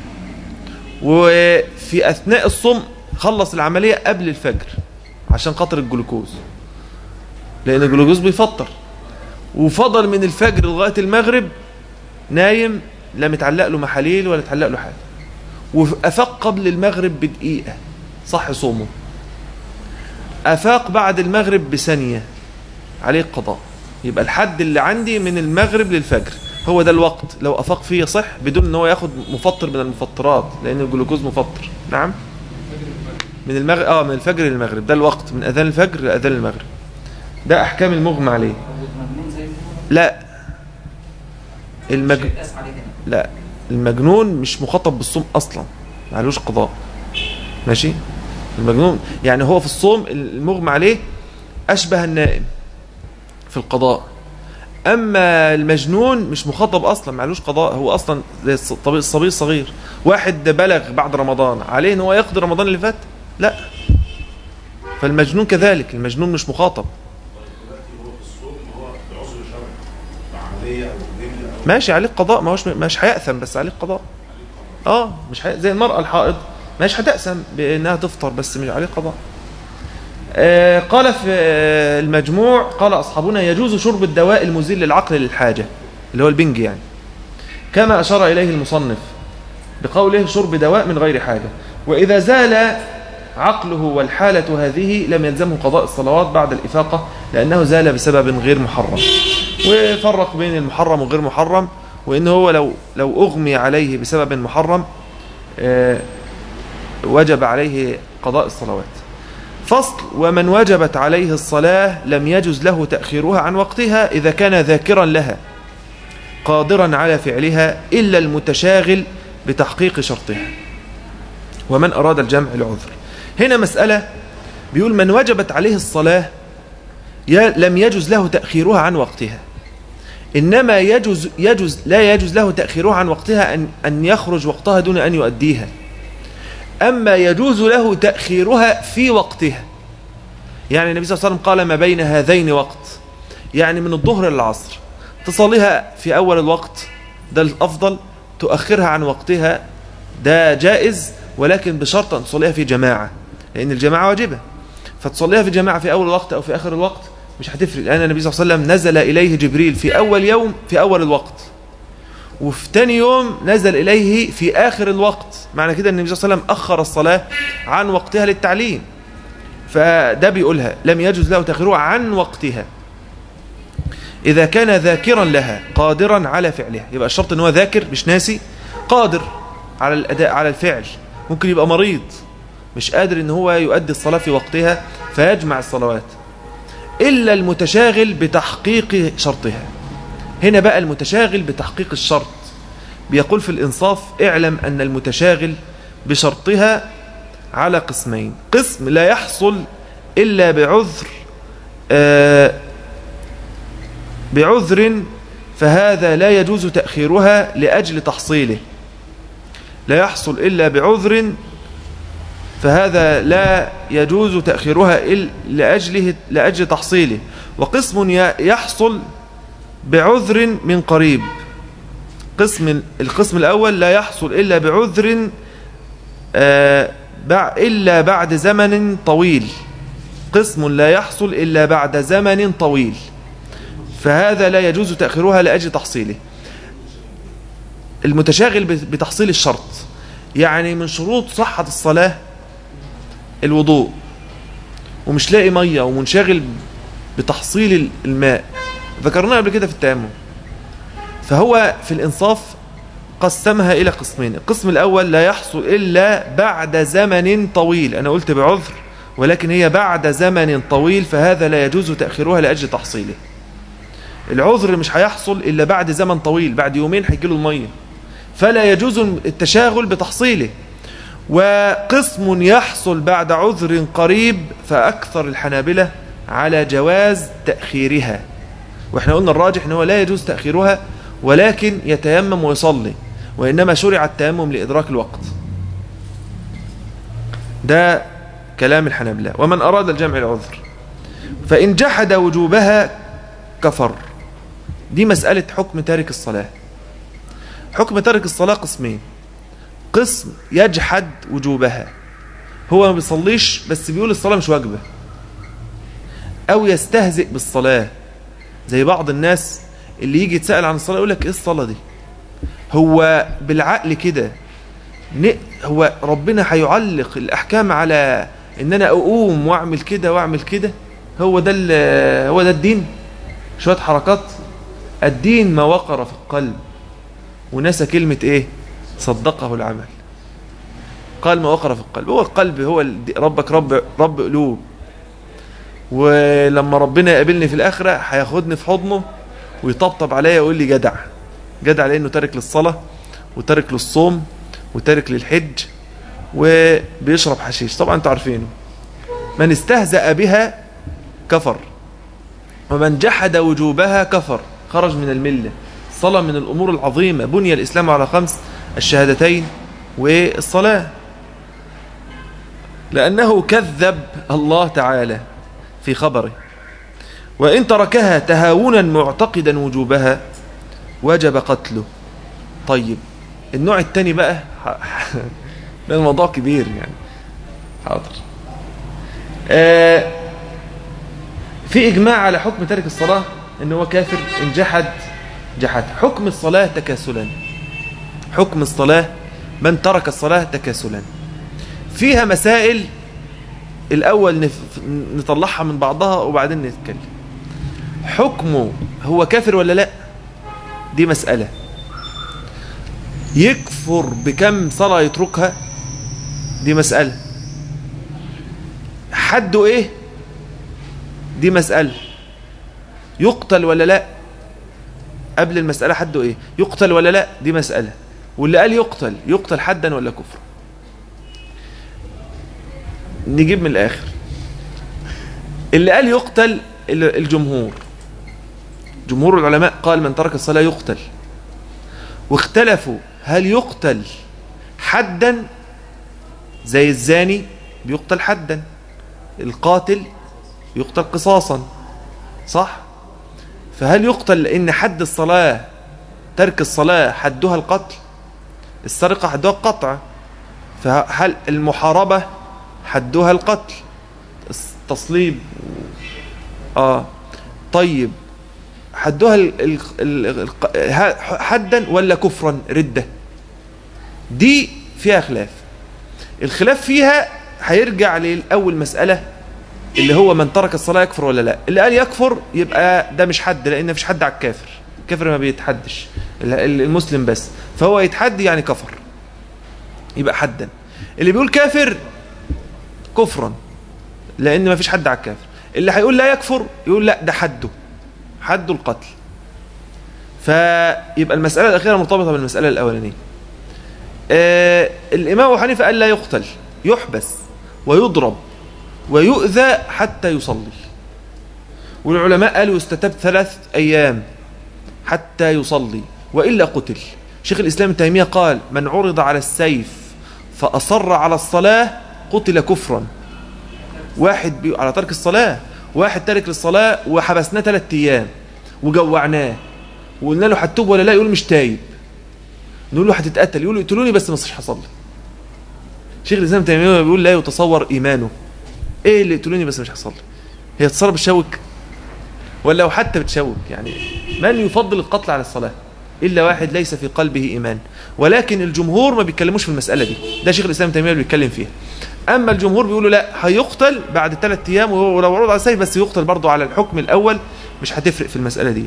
Speaker 1: وفي أثناء الصوم خلص العملية قبل الفجر عشان خاطر الجلوكوز لأن الجلوكوز بيفطر وفضل من الفجر لغاية المغرب نايم لا متعلق له محاليل ولا متعلق له حاجة وأفاق قبل المغرب بدقيقة صح صومه أفاق بعد المغرب بثانية عليه القضاء يبقى الحد اللي عندي من المغرب للفجر هو ده الوقت لو أفاق فيه يصح بدون ان هو ياخد مفطر من المفطرات لأن الجلوكوز مفطر نعم من المغرب اه من الفجر للمغرب ده الوقت من أذان الفجر لأذان المغرب ده أحكام المغمى عليه
Speaker 2: مجنون زي
Speaker 1: لا المج...
Speaker 2: مش هيتقاس عليه هنا
Speaker 1: لا المجنون مش مخاطب بالصوم اصلا معلوش قضاء ماشي المجنون يعني هو في الصوم المغمى عليه اشبه النائم في القضاء اما المجنون مش مخاطب اصلا معلوش قضاء هو اصلا زي الص- الطبي- الصبي الصغير واحد بلغ بعد رمضان عليه ان هو يقضي رمضان اللي فات لا فالمجنون كذلك المجنون مش مخاطب ماشي عليه القضاء ما هوش مش هيأثم بس عليه القضاء اه مش هي... زي المرأة الحائض مش هتأثم بانها تفطر بس مش عليه قضاء آه قال في آه المجموع قال اصحابنا يجوز شرب الدواء المزيل للعقل للحاجة اللي هو البنج يعني كما اشار اليه المصنف بقوله شرب دواء من غير حاجة واذا زال عقله والحالة هذه لم يلزمه قضاء الصلوات بعد الإفاقة لأنه زال بسبب غير محرم وفرق بين المحرم وغير محرم وإن هو لو لو أغمي عليه بسبب محرم آه، وجب عليه قضاء الصلوات فصل ومن وجبت عليه الصلاة لم يجز له تأخيرها عن وقتها إذا كان ذاكرا لها قادرا على فعلها إلا المتشاغل بتحقيق شرطها ومن أراد الجمع لعذر هنا مسألة بيقول من وجبت عليه الصلاة ي- لم يجز له تأخيرها عن وقتها إنما يجوز, يجوز لا يجوز له تأخيرها عن وقتها أن, أن يخرج وقتها دون أن يؤديها أما يجوز له تأخيرها في وقتها يعني النبي صلى الله عليه وسلم قال ما بين هذين وقت يعني من الظهر للعصر تصليها في أول الوقت ده الأفضل تؤخرها عن وقتها ده جائز ولكن بشرط أن تصليها في جماعة لأن الجماعة واجبة فتصليها في جماعة في أول الوقت أو في آخر الوقت مش هتفرق لأن النبي صلى الله عليه وسلم نزل إليه جبريل في أول يوم في أول الوقت وفي تاني يوم نزل إليه في آخر الوقت معنى كده أن النبي صلى الله عليه وسلم أخر الصلاة عن وقتها للتعليم فده بيقولها لم يجوز له تأخيرها عن وقتها إذا كان ذاكرا لها قادرا على فعلها يبقى الشرط أنه ذاكر مش ناسي قادر على الأداء على الفعل ممكن يبقى مريض مش قادر ان هو يؤدي الصلاة في وقتها فيجمع الصلوات إلا المتشاغل بتحقيق شرطها هنا بقى المتشاغل بتحقيق الشرط بيقول في الإنصاف اعلم أن المتشاغل بشرطها على قسمين قسم لا يحصل إلا بعذر آه بعذر فهذا لا يجوز تأخيرها لأجل تحصيله لا يحصل إلا بعذر فهذا لا يجوز تأخيرها لأجله لأجل تحصيله وقسم يحصل بعذر من قريب قسم القسم الأول لا يحصل إلا بعذر إلا بعد زمن طويل قسم لا يحصل إلا بعد زمن طويل فهذا لا يجوز تأخيرها لأجل تحصيله المتشاغل بتحصيل الشرط يعني من شروط صحة الصلاة الوضوء ومش لاقي مية ومنشغل بتحصيل الماء ذكرناها قبل كده في التيمم فهو في الإنصاف قسمها إلى قسمين القسم الأول لا يحصل إلا بعد زمن طويل أنا قلت بعذر ولكن هي بعد زمن طويل فهذا لا يجوز تأخيرها لأجل تحصيله العذر مش هيحصل إلا بعد زمن طويل بعد يومين هيجيله المية فلا يجوز التشاغل بتحصيله وقسم يحصل بعد عذر قريب فأكثر الحنابلة على جواز تأخيرها واحنا قلنا الراجح انه لا يجوز تأخيرها ولكن يتيمم ويصلي وإنما شرع التيمم لإدراك الوقت ده كلام الحنابلة ومن أراد الجمع العذر فإن جحد وجوبها كفر دي مسألة حكم تارك الصلاة حكم تارك الصلاة قسمين قسم يجحد وجوبها هو ما بيصليش بس بيقول الصلاة مش واجبة أو يستهزئ بالصلاة زي بعض الناس اللي يجي يتسأل عن الصلاة يقول لك إيه الصلاة دي هو بالعقل كده هو ربنا هيعلق الأحكام على إن أنا أقوم وأعمل كده وأعمل كده هو ده هو ده الدين شوية حركات الدين ما وقر في القلب ونسى كلمة إيه صدقه العمل قال ما وقر في القلب هو القلب هو ربك رب رب قلوب ولما ربنا يقابلني في الآخرة هياخدني في حضنه ويطبطب عليا ويقول لي جدع جدع لأنه تارك للصلاة وتارك للصوم وتارك للحج وبيشرب حشيش طبعا انتوا عارفينه من استهزأ بها كفر ومن جحد وجوبها كفر خرج من الملة الصلاة من الأمور العظيمة بني الإسلام على خمس الشهادتين والصلاة لأنه كذب الله تعالى في خبره وإن تركها تهاونا معتقدا وجوبها وجب قتله طيب النوع الثاني بقى ده الموضوع كبير يعني حاضر آه في إجماع على حكم ترك الصلاة إن هو كافر إن جحد جحد حكم الصلاة تكاسلا حكم الصلاة من ترك الصلاة تكاسلا فيها مسائل الأول نطلعها من بعضها وبعدين نتكلم حكمه هو كافر ولا لا دي مسألة يكفر بكم صلاة يتركها دي مسألة حده ايه دي مسألة يقتل ولا لا قبل المسألة حده ايه يقتل ولا لا دي مسألة واللي قال يقتل يقتل حدا ولا كفر نجيب من الآخر اللي قال يقتل الجمهور جمهور العلماء قال من ترك الصلاة يقتل واختلفوا هل يقتل حدا زي الزاني بيقتل حدا القاتل يقتل قصاصا صح فهل يقتل لأن حد الصلاة ترك الصلاة حدها القتل السرقة حدها القطع فهل المحاربة حدها القتل التصليب آه طيب حدها ال- ال- ال- ال- ها- حدا ولا كفرا ردة دي فيها خلاف الخلاف فيها هيرجع لأول مسألة اللي هو من ترك الصلاة يكفر ولا لا اللي قال يكفر يبقى ده مش حد لأن مفيش حد على الكافر الكافر ما بيتحدش ال- ال- المسلم بس فهو يتحد يعني كفر يبقى حدا اللي بيقول كافر كفرا لأن مفيش حد على الكافر اللي هيقول لا يكفر يقول لا ده حده حده القتل فيبقى المسألة الأخيرة مرتبطة بالمسألة الأولانية آه الإمام أبو حنيفة قال لا يقتل يحبس ويضرب ويؤذى حتى يصلي والعلماء قالوا يستتب ثلاث أيام حتى يصلي وإلا قتل شيخ الإسلام ابن تيمية قال من عرض على السيف فأصر على الصلاة قتل كفرا واحد بي... على ترك الصلاة واحد تارك للصلاة وحبسناه ثلاث أيام وجوعناه وقلنا له هتتوب ولا لا يقول مش تايب نقول له هتتقتل يقول اقتلوني بس مش هصلي شيخ الإسلام ابن تيمية بيقول لا يتصور إيمانه ايه اللي يقتلوني بس مش هصلي هي تصرف بالشوك ولا لو حتى بتشوك يعني من يفضل القتل على الصلاة إلا واحد ليس في قلبه إيمان ولكن الجمهور ما بيتكلموش في المسألة دي ده شيخ الإسلام ابن تيمية اللي بيتكلم فيها أما الجمهور بيقولوا لا هيقتل بعد ثلاث أيام ولو عرض على السيف بس يقتل برضه على الحكم الأول مش هتفرق في المسألة ديت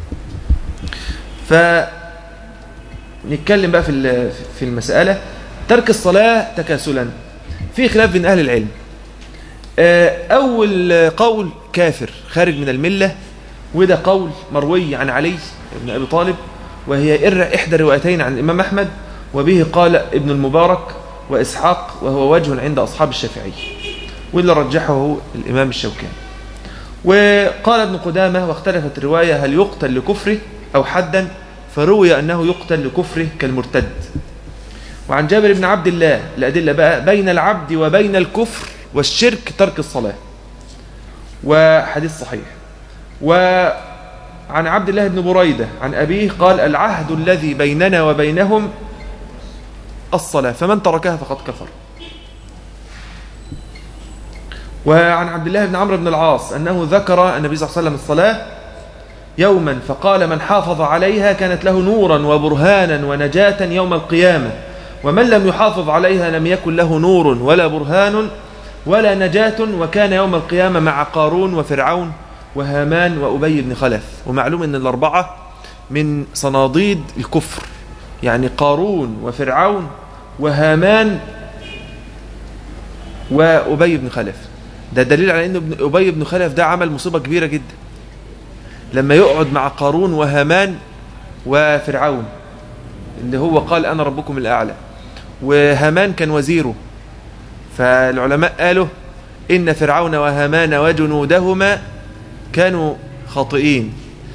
Speaker 1: ف نتكلم بقى في ال- في المسألة ترك الصلاة تكاسلا في خلاف بين أهل العلم آه، أول قول كافر خارج من الملة وده قول مروي عن علي بن أبي طالب وهي إر- إحدى روايتين عن الإمام أحمد وبه قال ابن المبارك وإسحاق وهو وجه عند أصحاب الشافعي واللي رجحه الإمام الشوكاني وقال ابن قدامة واختلفت الرواية هل يقتل لكفره أو حدا فروي أنه يقتل لكفره كالمرتد وعن جابر بن عبد الله الأدلة بقى بين العبد وبين الكفر والشرك ترك الصلاة وحديث صحيح وعن عبد الله بن بريدة عن أبيه قال العهد الذي بيننا وبينهم الصلاة فمن تركها فقد كفر وعن عبد الله بن عمرو بن العاص أنه ذكر النبي صلى الله عليه وسلم الصلاة يوما فقال من حافظ عليها كانت له نورا وبرهانا ونجاة يوم القيامة ومن لم يحافظ عليها لم يكن له نور ولا برهان ولا نجاة وكان يوم القيامة مع قارون وفرعون وهامان وأبي بن خلف ومعلوم أن الأربعة من صناديد الكفر يعني قارون وفرعون وهامان وأبي بن خلف ده دليل على أن ابن- أبي بن خلف ده عمل مصيبة كبيرة جدا لما يقعد مع قارون وهامان وفرعون اللي هو قال أنا ربكم الأعلى وهامان كان وزيره فالعلماء قالوا إن فرعون وهامان وجنودهما كانوا خاطئين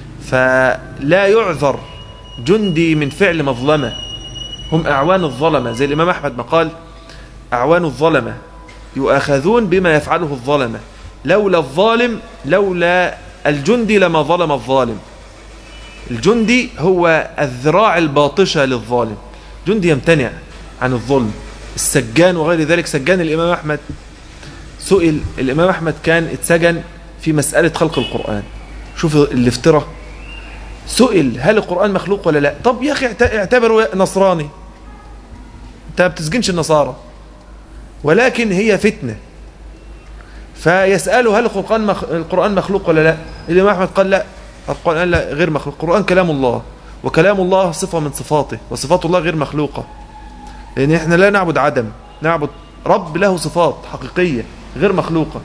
Speaker 1: فلا يعذر جندي من فعل مظلمة هم أعوان الظلمة زي الإمام أحمد ما قال أعوان الظلمة يؤاخذون بما يفعله الظلمة لولا الظالم لولا الجندي لما ظلم الظالم الجندي هو الذراع الباطشة للظالم جندي يمتنع عن الظلم السجان وغير ذلك سجان الإمام أحمد سئل الإمام أحمد كان اتسجن في مسألة خلق القرآن شوف الافتراء سئل هل القرآن مخلوق ولا لا طب يا أخي اعت- اعتبره نصراني انت ما بتسجنش النصارى ولكن هي فتنة فيسأله هل القرآن مخ... القرآن مخلوق ولا لا الإمام أحمد قال لا القرآن لا غير مخلوق القرآن كلام الله وكلام الله صفة من صفاته وصفات الله غير مخلوقة لأن احنا لا نعبد عدم نعبد رب له صفات حقيقية غير مخلوقة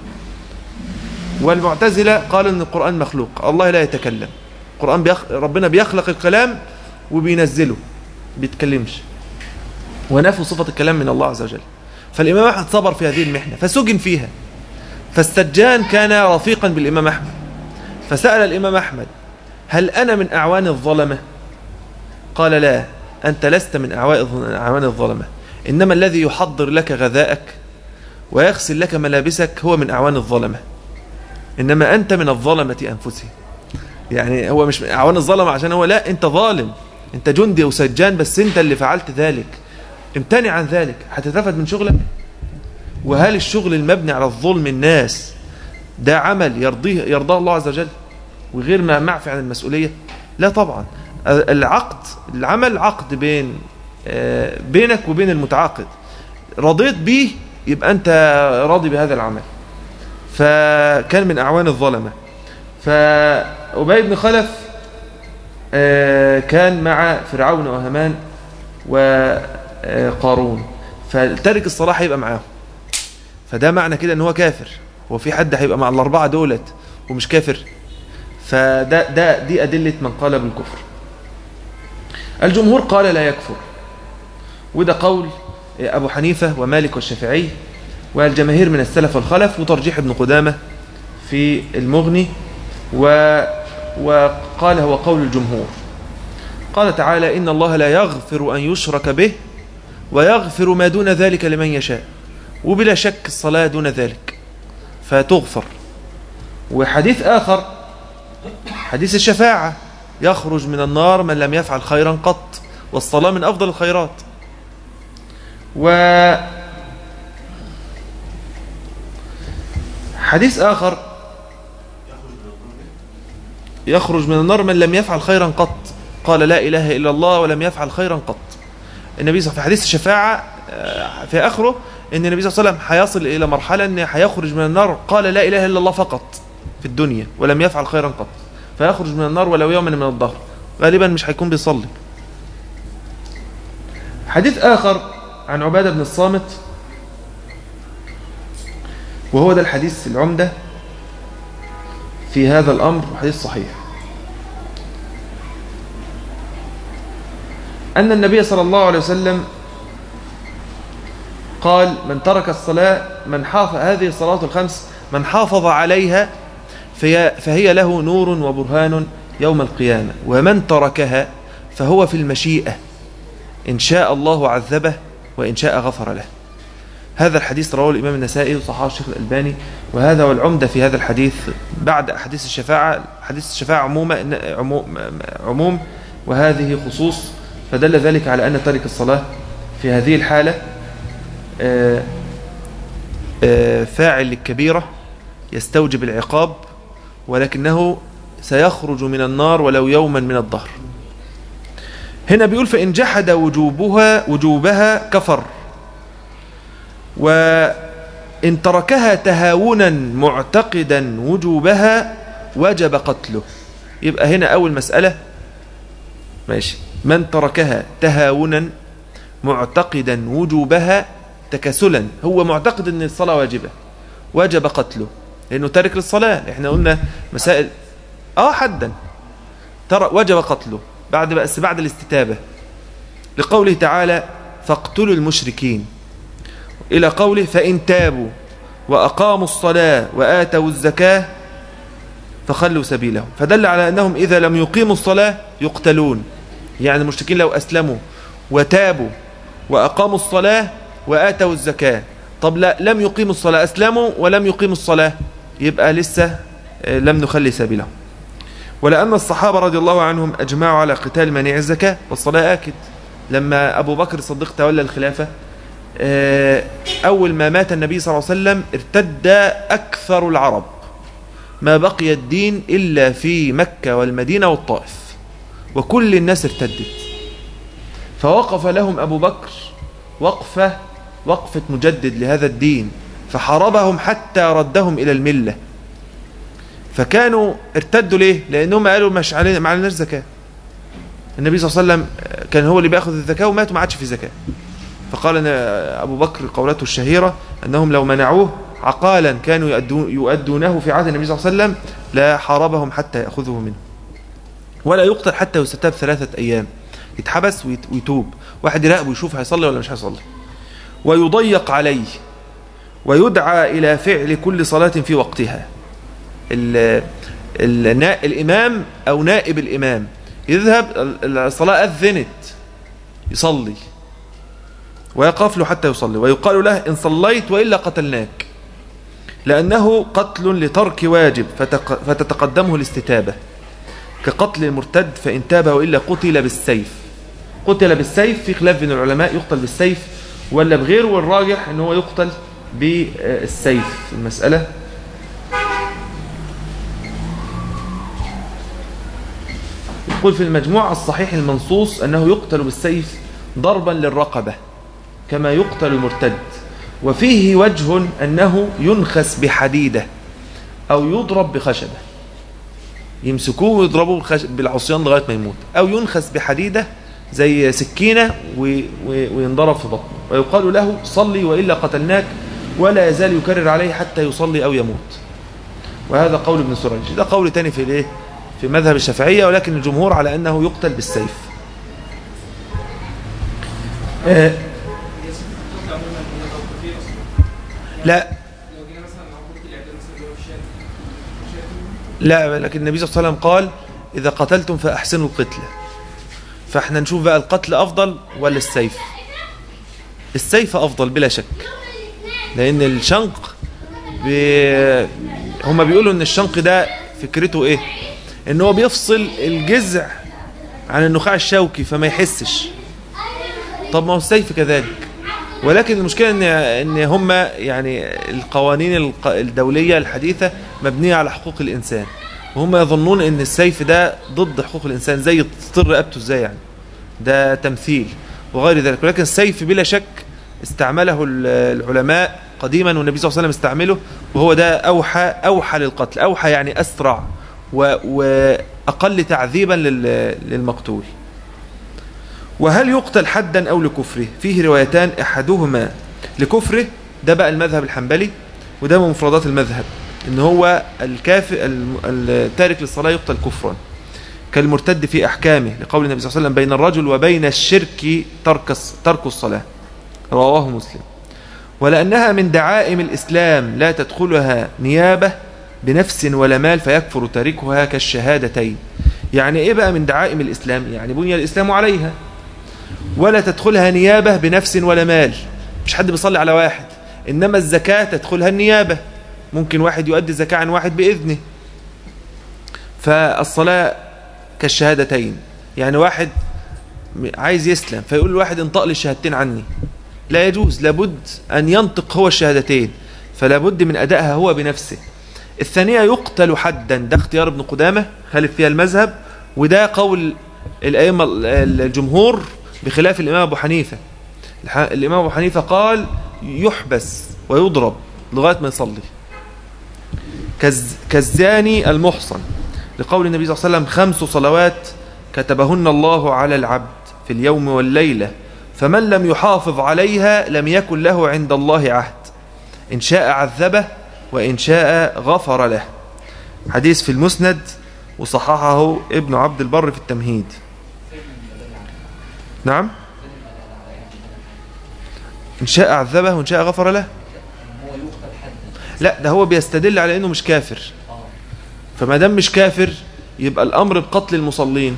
Speaker 1: والمعتزلة قالوا أن القرآن مخلوق الله لا يتكلم القرآن بيخ... ربنا بيخلق الكلام وبينزله بيتكلمش ونفوا صفة الكلام من الله عز وجل فالإمام أحمد صبر في هذه المحنة فسجن فيها فالسجان كان رفيقا بالإمام أحمد فسأل الإمام أحمد هل أنا من أعوان الظلمة قال لا أنت لست من أعوا- أعوان الظلمة إنما الذي يحضر لك غذاءك ويغسل لك ملابسك هو من أعوان الظلمة إنما أنت من الظلمة أنفسهم يعني هو مش من أعوان الظلمة عشان هو لا أنت ظالم أنت جندي وسجان بس أنت اللي فعلت ذلك امتنع عن ذلك هتترفد من شغلك وهل الشغل المبني على الظلم الناس ده عمل يرضيه يرضاه الله عز وجل وغير ما معفي عن المسؤولية لا طبعا العقد العمل عقد بين آه، بينك وبين المتعاقد رضيت به يبقى أنت راضي بهذا العمل فكان من أعوان الظلمة فأبي بن خلف آه، كان مع فرعون وهمان وقارون فترك الصلاة هيبقى معاهم فده معنى كده ان هو كافر هو في حد هيبقى مع الأربعة دولت ومش كافر فده ده دي أدلة من قال بالكفر الجمهور قال لا يكفر وده قول أبو حنيفة ومالك والشافعي والجماهير من السلف والخلف وترجيح ابن قدامة في المغني و وقال هو قول الجمهور قال تعالى إن الله لا يغفر أن يشرك به ويغفر ما دون ذلك لمن يشاء وبلا شك الصلاة دون ذلك فتغفر وحديث آخر حديث الشفاعة يخرج من النار من لم يفعل خيرا قط والصلاة من أفضل الخيرات و حديث آخر يخرج من النار من لم يفعل خيرا قط قال لا إله إلا الله ولم يفعل خيرا قط النبي صلى الله عليه وسلم في حديث الشفاعة آه، في آخره أن النبي صلى الله عليه وسلم هيصل إلى مرحلة أنه هيخرج من النار قال لا إله إلا الله فقط في الدنيا ولم يفعل خيرا قط فيخرج من النار ولو يوما من الظهر غالبا مش هيكون بيصلي حديث آخر عن عبادة بن الصامت وهو ده الحديث العمدة في هذا الأمر حديث صحيح أن النبي صلى الله عليه وسلم قال من ترك الصلاة من حافظ هذه الصلاة الخمس من حافظ عليها فهي, فهي له نور وبرهان يوم القيامة ومن تركها فهو في المشيئة إن شاء الله عذبه وإن شاء غفر له هذا الحديث رواه الإمام النسائي وصححه الشيخ الألباني وهذا هو العمدة في هذا الحديث بعد أحاديث الشفاعة حديث الشفاعة عموم عموم وهذه خصوص فدل ذلك على أن ترك الصلاة في هذه الحالة آه، آه، فاعل للكبيرة يستوجب العقاب ولكنه سيخرج من النار ولو يوما من الظهر هنا بيقول فإن جحد وجوبها وجوبها كفر وإن تركها تهاونا معتقدا وجوبها وجب قتله يبقى هنا أول مسألة ماشي من تركها تهاونا معتقدا وجوبها تكسلا هو معتقد ان الصلاة واجبة وجب قتله لأنه تارك للصلاة احنا قلنا مسائل اه حدا ترى وجب قتله بعد بس بعد الاستتابة لقوله تعالى فاقتلوا المشركين إلى قوله فإن تابوا وأقاموا الصلاة وآتوا الزكاة فخلوا سبيلهم فدل على أنهم إذا لم يقيموا الصلاة يقتلون يعني المشركين لو أسلموا وتابوا وأقاموا الصلاة وآتوا الزكاة طب لا لم يقيموا الصلاة أسلموا ولم يقيموا الصلاة يبقى لسه آه، لم نخلي سبيلهم ولأن الصحابة رضي الله عنهم أجمعوا على قتال منيع الزكاة والصلاة آكد لما أبو بكر الصديق تولى الخلافة آه، أول ما مات النبي صلى الله عليه وسلم ارتد أكثر العرب ما بقي الدين إلا في مكة والمدينة والطائف وكل الناس ارتدت فوقف لهم أبو بكر وقفة وقفة مجدد لهذا الدين فحاربهم حتى ردهم إلى الملة فكانوا ارتدوا ليه لأنهم قالوا مش علينا ما عليناش زكاة النبي صلى الله عليه وسلم كان هو اللي بياخذ الزكاة ومات وما عادش في زكاة فقال أن أبو بكر قولته الشهيرة أنهم لو منعوه عقالا كانوا يؤدونه في عهد النبي صلى الله عليه وسلم لا حاربهم حتى يأخذه منه ولا يقتل حتى يستتاب ثلاثة أيام يتحبس ويتوب واحد يراقب ويشوف هيصلي ولا مش هيصلي ويضيق عليه ويدعى إلى فعل كل صلاة في وقتها ال ال الإمام أو نائب الإمام يذهب الصلاة أذنت يصلي ويقف له حتى يصلي ويقال له إن صليت وإلا قتلناك لأنه قتل لترك واجب فتتقدمه الاستتابة كقتل المرتد فإن تاب وإلا قتل بالسيف قتل بالسيف في خلاف بين العلماء يقتل بالسيف ولا بغيره والراجح ان هو يقتل بالسيف المسألة يقول في المجموع الصحيح المنصوص أنه يقتل بالسيف ضربا للرقبة كما يقتل المرتد وفيه وجه أنه ينخس بحديدة أو يضرب بخشبة يمسكوه ويضربوه بالخش- بالعصيان لغاية ما يموت أو ينخس بحديدة زي سكينة وي- وي- وينضرب في بطنه ويقال له صلي وإلا قتلناك ولا يزال يكرر عليه حتى يصلي أو يموت وهذا قول ابن سريج ده قول تاني في الايه في مذهب الشافعية ولكن الجمهور على أنه يقتل بالسيف آه، لا لا لكن النبي صلى الله عليه وسلم قال إذا قتلتم فأحسنوا القتلة فاحنا نشوف بقى القتل أفضل ولا السيف السيف أفضل بلا شك لأن الشنق بي... هما بيقولوا ان الشنق ده فكرته ايه ان هو بيفصل الجذع عن النخاع الشوكي فما يحسش طب ما هو السيف كذلك ولكن المشكلة ان ان هم يعني القوانين الق- الدولية الحديثة مبنية على حقوق الانسان وهم يظنون ان السيف ده ضد حقوق الانسان زي تطر رقبته ازاي يعني ده تمثيل وغير ذلك ولكن السيف بلا شك استعمله ال- العلماء قديما والنبي صلى الله عليه وسلم استعمله وهو ده أوحى أوحى للقتل أوحى يعني أسرع و- وأقل تعذيبا لل- للمقتول وهل يقتل حدا أو لكفره فيه روايتان أحدهما لكفره ده بقى المذهب الحنبلي وده من مفردات المذهب ان هو الكافر الم- التارك للصلاة يقتل كفرا كالمرتد في أحكامه لقول النبي صلى الله عليه وسلم بين الرجل وبين الشرك ترك الص- ترك الصلاة رواه مسلم ولأنها من دعائم الإسلام لا تدخلها نيابة بنفس ولا مال فيكفر تاركها كالشهادتين يعني إيه بقى من دعائم الإسلام يعني بني الإسلام عليها ولا تدخلها نيابة بنفس ولا مال مش حد بيصلي على واحد إنما الزكاة تدخلها النيابة ممكن واحد يؤدي زكاة عن واحد بإذنه فالصلاة كالشهادتين يعني واحد عايز يسلم فيقول الواحد انطق لي الشهادتين عني لا يجوز لابد أن ينطق هو الشهادتين فلا بد من أدائها هو بنفسه الثانية يقتل حدا ده اختيار ابن قدامة خالف فيها المذهب وده قول الأئمة الجمهور بخلاف الإمام أبو حنيفة الح- الإمام أبو حنيفة قال يحبس ويضرب لغاية ما يصلي كز كالزاني المحصن لقول النبي صلى الله عليه وسلم خمس صلوات كتبهن الله على العبد في اليوم والليلة فمن لم يحافظ عليها لم يكن له عند الله عهد إن شاء عذبه وإن شاء غفر له حديث في المسند وصححه ابن عبد البر في التمهيد نعم إن شاء عذبه وإن شاء غفر له
Speaker 2: هو يقتل حدا
Speaker 1: لا ده هو بيستدل على انه مش كافر فما دام مش كافر يبقى الامر بقتل المصلين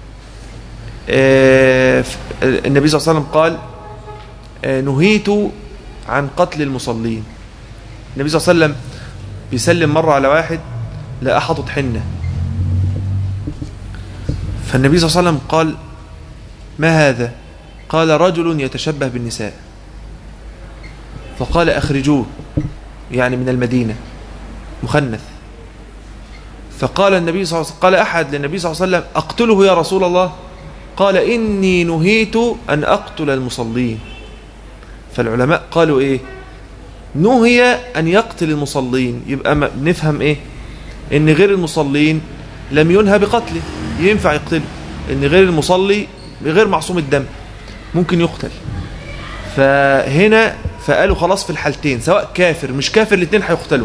Speaker 1: آه، ف- النبي صلى الله عليه وسلم قال آه، نهيت عن قتل المصلين النبي صلى الله عليه وسلم بيسلم مرة على واحد لا حاطط حنة فالنبي صلى الله عليه وسلم قال ما هذا قال رجل يتشبه بالنساء فقال أخرجوه يعني من المدينة مخنث فقال النبي صلى الله عليه وسلم قال أحد للنبي صلى الله عليه وسلم أقتله يا رسول الله قال إني نهيت أن أقتل المصلين فالعلماء قالوا إيه نهي أن يقتل المصلين يبقى ما نفهم إيه إن غير المصلين لم ينهى بقتله ينفع يقتله إن غير المصلي غير معصوم الدم ممكن يقتل فهنا فقالوا خلاص في الحالتين سواء كافر مش كافر الاثنين هيقتلوا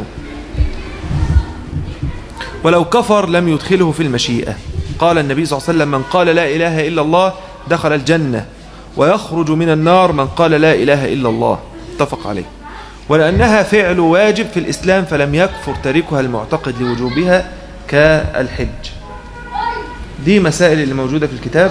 Speaker 1: ولو كفر لم يدخله في المشيئة قال النبي صلى الله عليه وسلم من قال لا إله إلا الله دخل الجنة ويخرج من النار من قال لا إله إلا الله اتفق عليه ولأنها فعل واجب في الإسلام فلم يكفر تاركها المعتقد لوجوبها كالحج دي مسائل اللي موجودة في الكتاب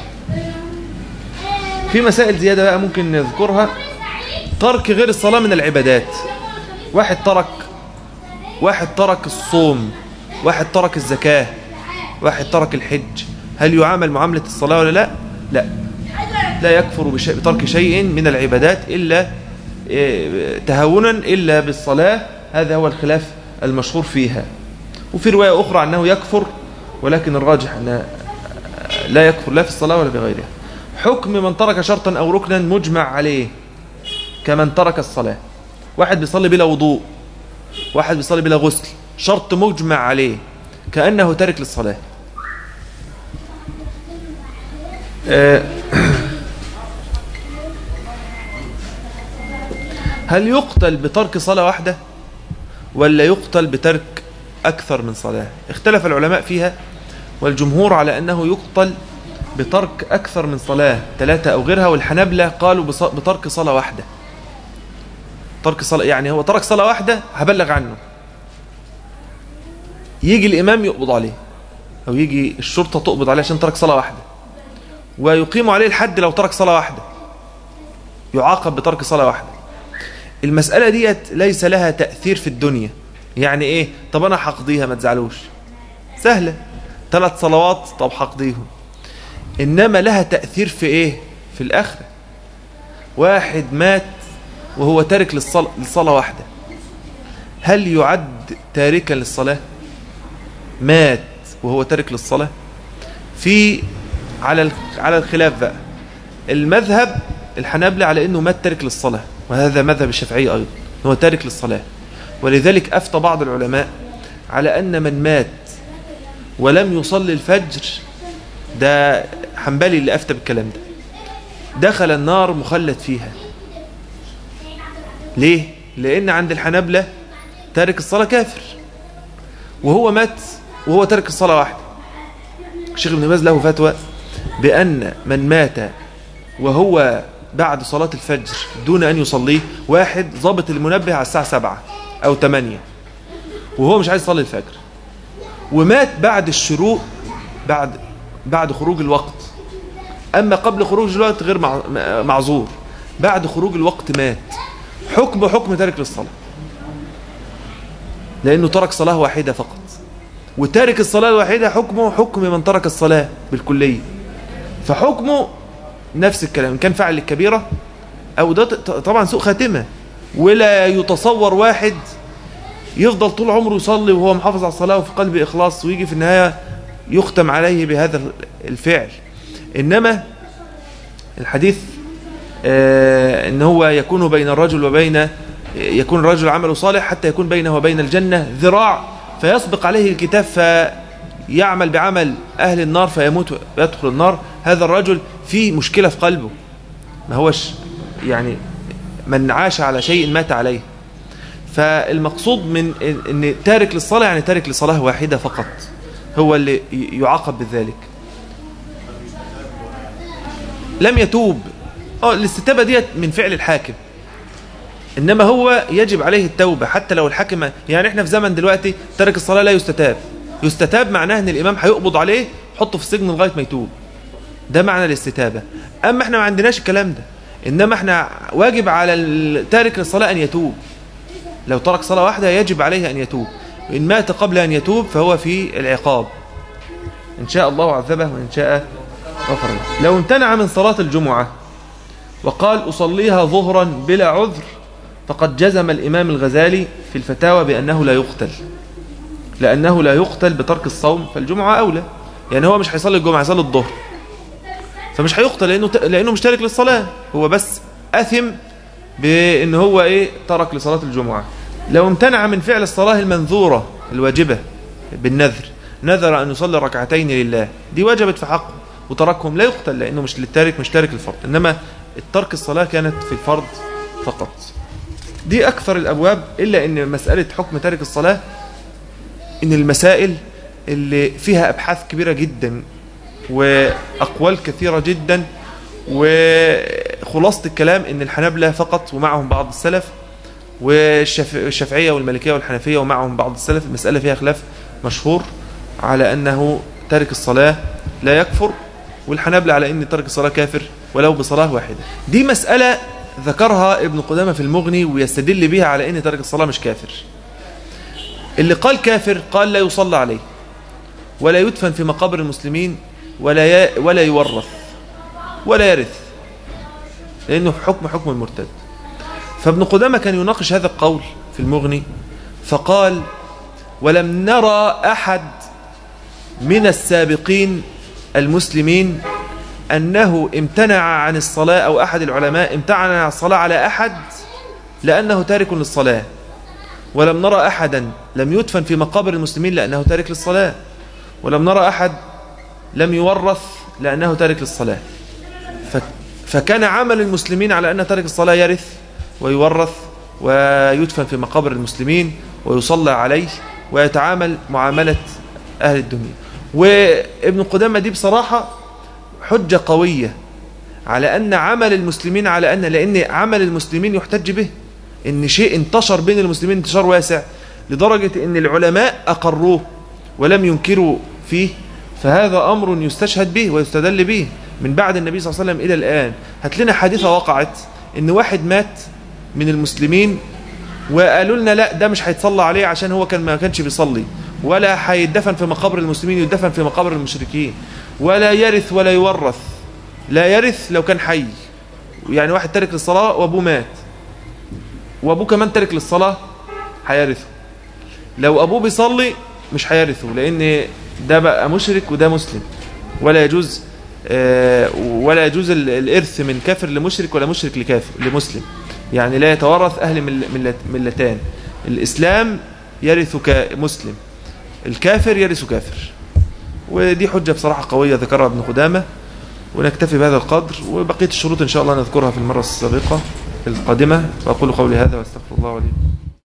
Speaker 1: في مسائل زيادة بقى ممكن نذكرها ترك غير الصلاة من العبادات واحد ترك واحد ترك الصوم واحد ترك الزكاة واحد ترك الحج هل يعامل معاملة الصلاة ولا لا لا لا يكفر بشيء بترك شيء من العبادات إلا إيه، تهاونا إلا بالصلاة هذا هو الخلاف المشهور فيها وفي رواية أخرى أنه يكفر ولكن الراجح أن لا يكفر لا في الصلاة ولا بغيرها حكم من ترك شرطا أو ركنا مجمع عليه كمن ترك الصلاة واحد بيصلي بلا وضوء واحد بيصلي بلا غسل شرط مجمع عليه كأنه ترك للصلاة آه، هل يقتل بترك صلاة واحدة ولا يقتل بترك أكثر من صلاة اختلف العلماء فيها والجمهور على أنه يقتل بترك أكثر من صلاة ثلاثة أو غيرها والحنبلة قالوا بص- بترك صلاة واحدة ترك صلاة يعني هو ترك صلاة واحدة هبلغ عنه يجي الإمام يقبض عليه أو يجي الشرطة تقبض عليه عشان ترك صلاة واحدة ويقيم عليه الحد لو ترك صلاة واحدة يعاقب بترك صلاة واحدة المسألة ديت ليس لها تأثير في الدنيا يعني ايه طب انا هقضيها ما تزعلوش سهلة ثلاث صلوات طب هقضيهم انما لها تأثير في ايه في الاخرة واحد مات وهو تارك للصلاة, للصلاة واحدة هل يعد تاركا للصلاة مات وهو تارك للصلاة في على ال- على الخلاف بقى المذهب الحنابلة على انه مات تارك للصلاة وهذا مذهب الشافعية ايضا هو تارك للصلاة ولذلك افتى بعض العلماء على ان من مات ولم يصلي الفجر ده حنبلي اللي افتى بالكلام ده دخل النار مخلد فيها ليه لان عند الحنابلة تارك الصلاة كافر وهو مات وهو تارك الصلاة واحدة الشيخ ابن باز له فتوى بأن من مات وهو بعد صلاة الفجر دون أن يصليه واحد ضابط المنبه على الساعة سبعة أو تمانية وهو مش عايز يصلي الفجر ومات بعد الشروق بعد بعد خروج الوقت أما قبل خروج الوقت غير مع- معذور بعد خروج الوقت مات حكم حكم تارك للصلاة لأنه ترك صلاة واحدة فقط وتارك الصلاة الواحدة حكمه حكم من ترك الصلاة بالكلية فحكمه نفس الكلام إن كان فعل الكبيرة أو ده ط- طبعا سوء خاتمة ولا يتصور واحد يفضل طول عمره يصلي وهو محافظ على الصلاة وفي قلبه إخلاص ويجي في النهاية يختم عليه بهذا الفعل إنما الحديث آه، ان هو يكون بين الرجل وبين يكون الرجل عمله صالح حتى يكون بينه وبين الجنة ذراع فيسبق عليه الكتاب فيعمل بعمل أهل النار فيموت ويدخل النار هذا الرجل فيه مشكلة في قلبه ما هوش يعني من عاش على شيء مات عليه فالمقصود من ان تارك للصلاة يعني تارك لصلاة واحدة فقط هو اللي يعاقب بذلك لم يتوب اه الاستتابة ديت من فعل الحاكم انما هو يجب عليه التوبة حتى لو الحاكم يعني احنا في زمن دلوقتي ترك الصلاة لا يستتاب يستتاب معناه ان الامام هيقبض عليه حطه في السجن لغاية ما يتوب ده معنى الاستتابة اما احنا ما عندناش الكلام ده انما احنا واجب على تارك الصلاة ان يتوب لو ترك صلاة واحدة يجب عليه ان يتوب وان مات قبل ان يتوب فهو في العقاب ان شاء الله عذبه وان شاء غفر له لو امتنع من صلاة الجمعة وقال أصليها ظهرا بلا عذر فقد جزم الإمام الغزالي في الفتاوى بأنه لا يقتل لأنه لا يقتل بترك الصوم فالجمعة أولى يعني هو مش هيصلي الجمعة هيصلي الظهر فمش هيقتل لأنه, لأنه مش تارك للصلاة هو بس أثم بأن هو إيه ترك لصلاة الجمعة لو امتنع من فعل الصلاة المنذورة الواجبة بالنذر نذر أن يصلي ركعتين لله دي وجبت في حقه وتركهم لا يقتل لأنه مش للتارك مش تارك الفرض إنما الترك الصلاة كانت في الفرض فقط دي أكثر الأبواب إلا أن مسألة حكم تارك الصلاة إن المسائل اللي فيها أبحاث كبيرة جدا وأقوال كثيرة جدا وخلاصة الكلام إن الحنابلة فقط ومعهم بعض السلف والشافعية والمالكية والحنفية ومعهم بعض السلف المسألة فيها خلاف مشهور على أنه تارك الصلاة لا يكفر والحنابلة على أن ترك الصلاة كافر ولو بصلاة واحدة دي مسألة ذكرها ابن قدامة في المغني ويستدل بها على أن ترك الصلاة مش كافر اللي قال كافر قال لا يصلى عليه ولا يدفن في مقابر المسلمين ولا ي... ولا يورث ولا يرث لأنه حكم حكم المرتد فابن قدامة كان يناقش هذا القول في المغني فقال ولم نرى أحد من السابقين المسلمين أنه امتنع عن الصلاة أو أحد العلماء امتنع عن الصلاة على أحد لأنه تارك للصلاة ولم نرى أحدا لم يدفن في مقابر المسلمين لأنه تارك للصلاة ولم نرى أحد لم يورث لأنه تارك للصلاة ف- فكان عمل المسلمين على أن تارك الصلاة يرث ويورث ويدفن في مقابر المسلمين ويصلى عليه ويتعامل معاملة أهل الدنيا وابن قدامة دي بصراحة حجة قوية على أن عمل المسلمين على أن لأن عمل المسلمين يحتج به إن شيء انتشر بين المسلمين انتشار واسع لدرجة أن العلماء أقروه ولم ينكروا فيه فهذا أمر يستشهد به ويستدل به من بعد النبي صلى الله عليه وسلم إلى الآن هات لنا حادثة وقعت إن واحد مات من المسلمين وقالوا لنا لا ده مش هيتصلى عليه عشان هو كان ما كانش بيصلي ولا هيدفن في مقابر المسلمين يدفن في مقابر المشركين ولا يرث ولا يورث لا يرث لو كان حي يعني واحد ترك للصلاة وابوه مات وابوه كمان ترك للصلاة هيرثه لو ابوه بيصلي مش هيرثه لان ده بقى مشرك وده مسلم ولا يجوز آه، ولا يجوز ال- الارث من كافر لمشرك ولا مشرك لكافر لمسلم يعني لا يتورث اهل مل- ملت- ملتان الاسلام يرث كمسلم الكافر يرث كافر ودي حجة بصراحة قوية ذكرها ابن قدامة ونكتفي بهذا القدر وبقية الشروط إن شاء الله نذكرها في المرة السابقة القادمة وأقول قولي هذا واستغفر الله ولي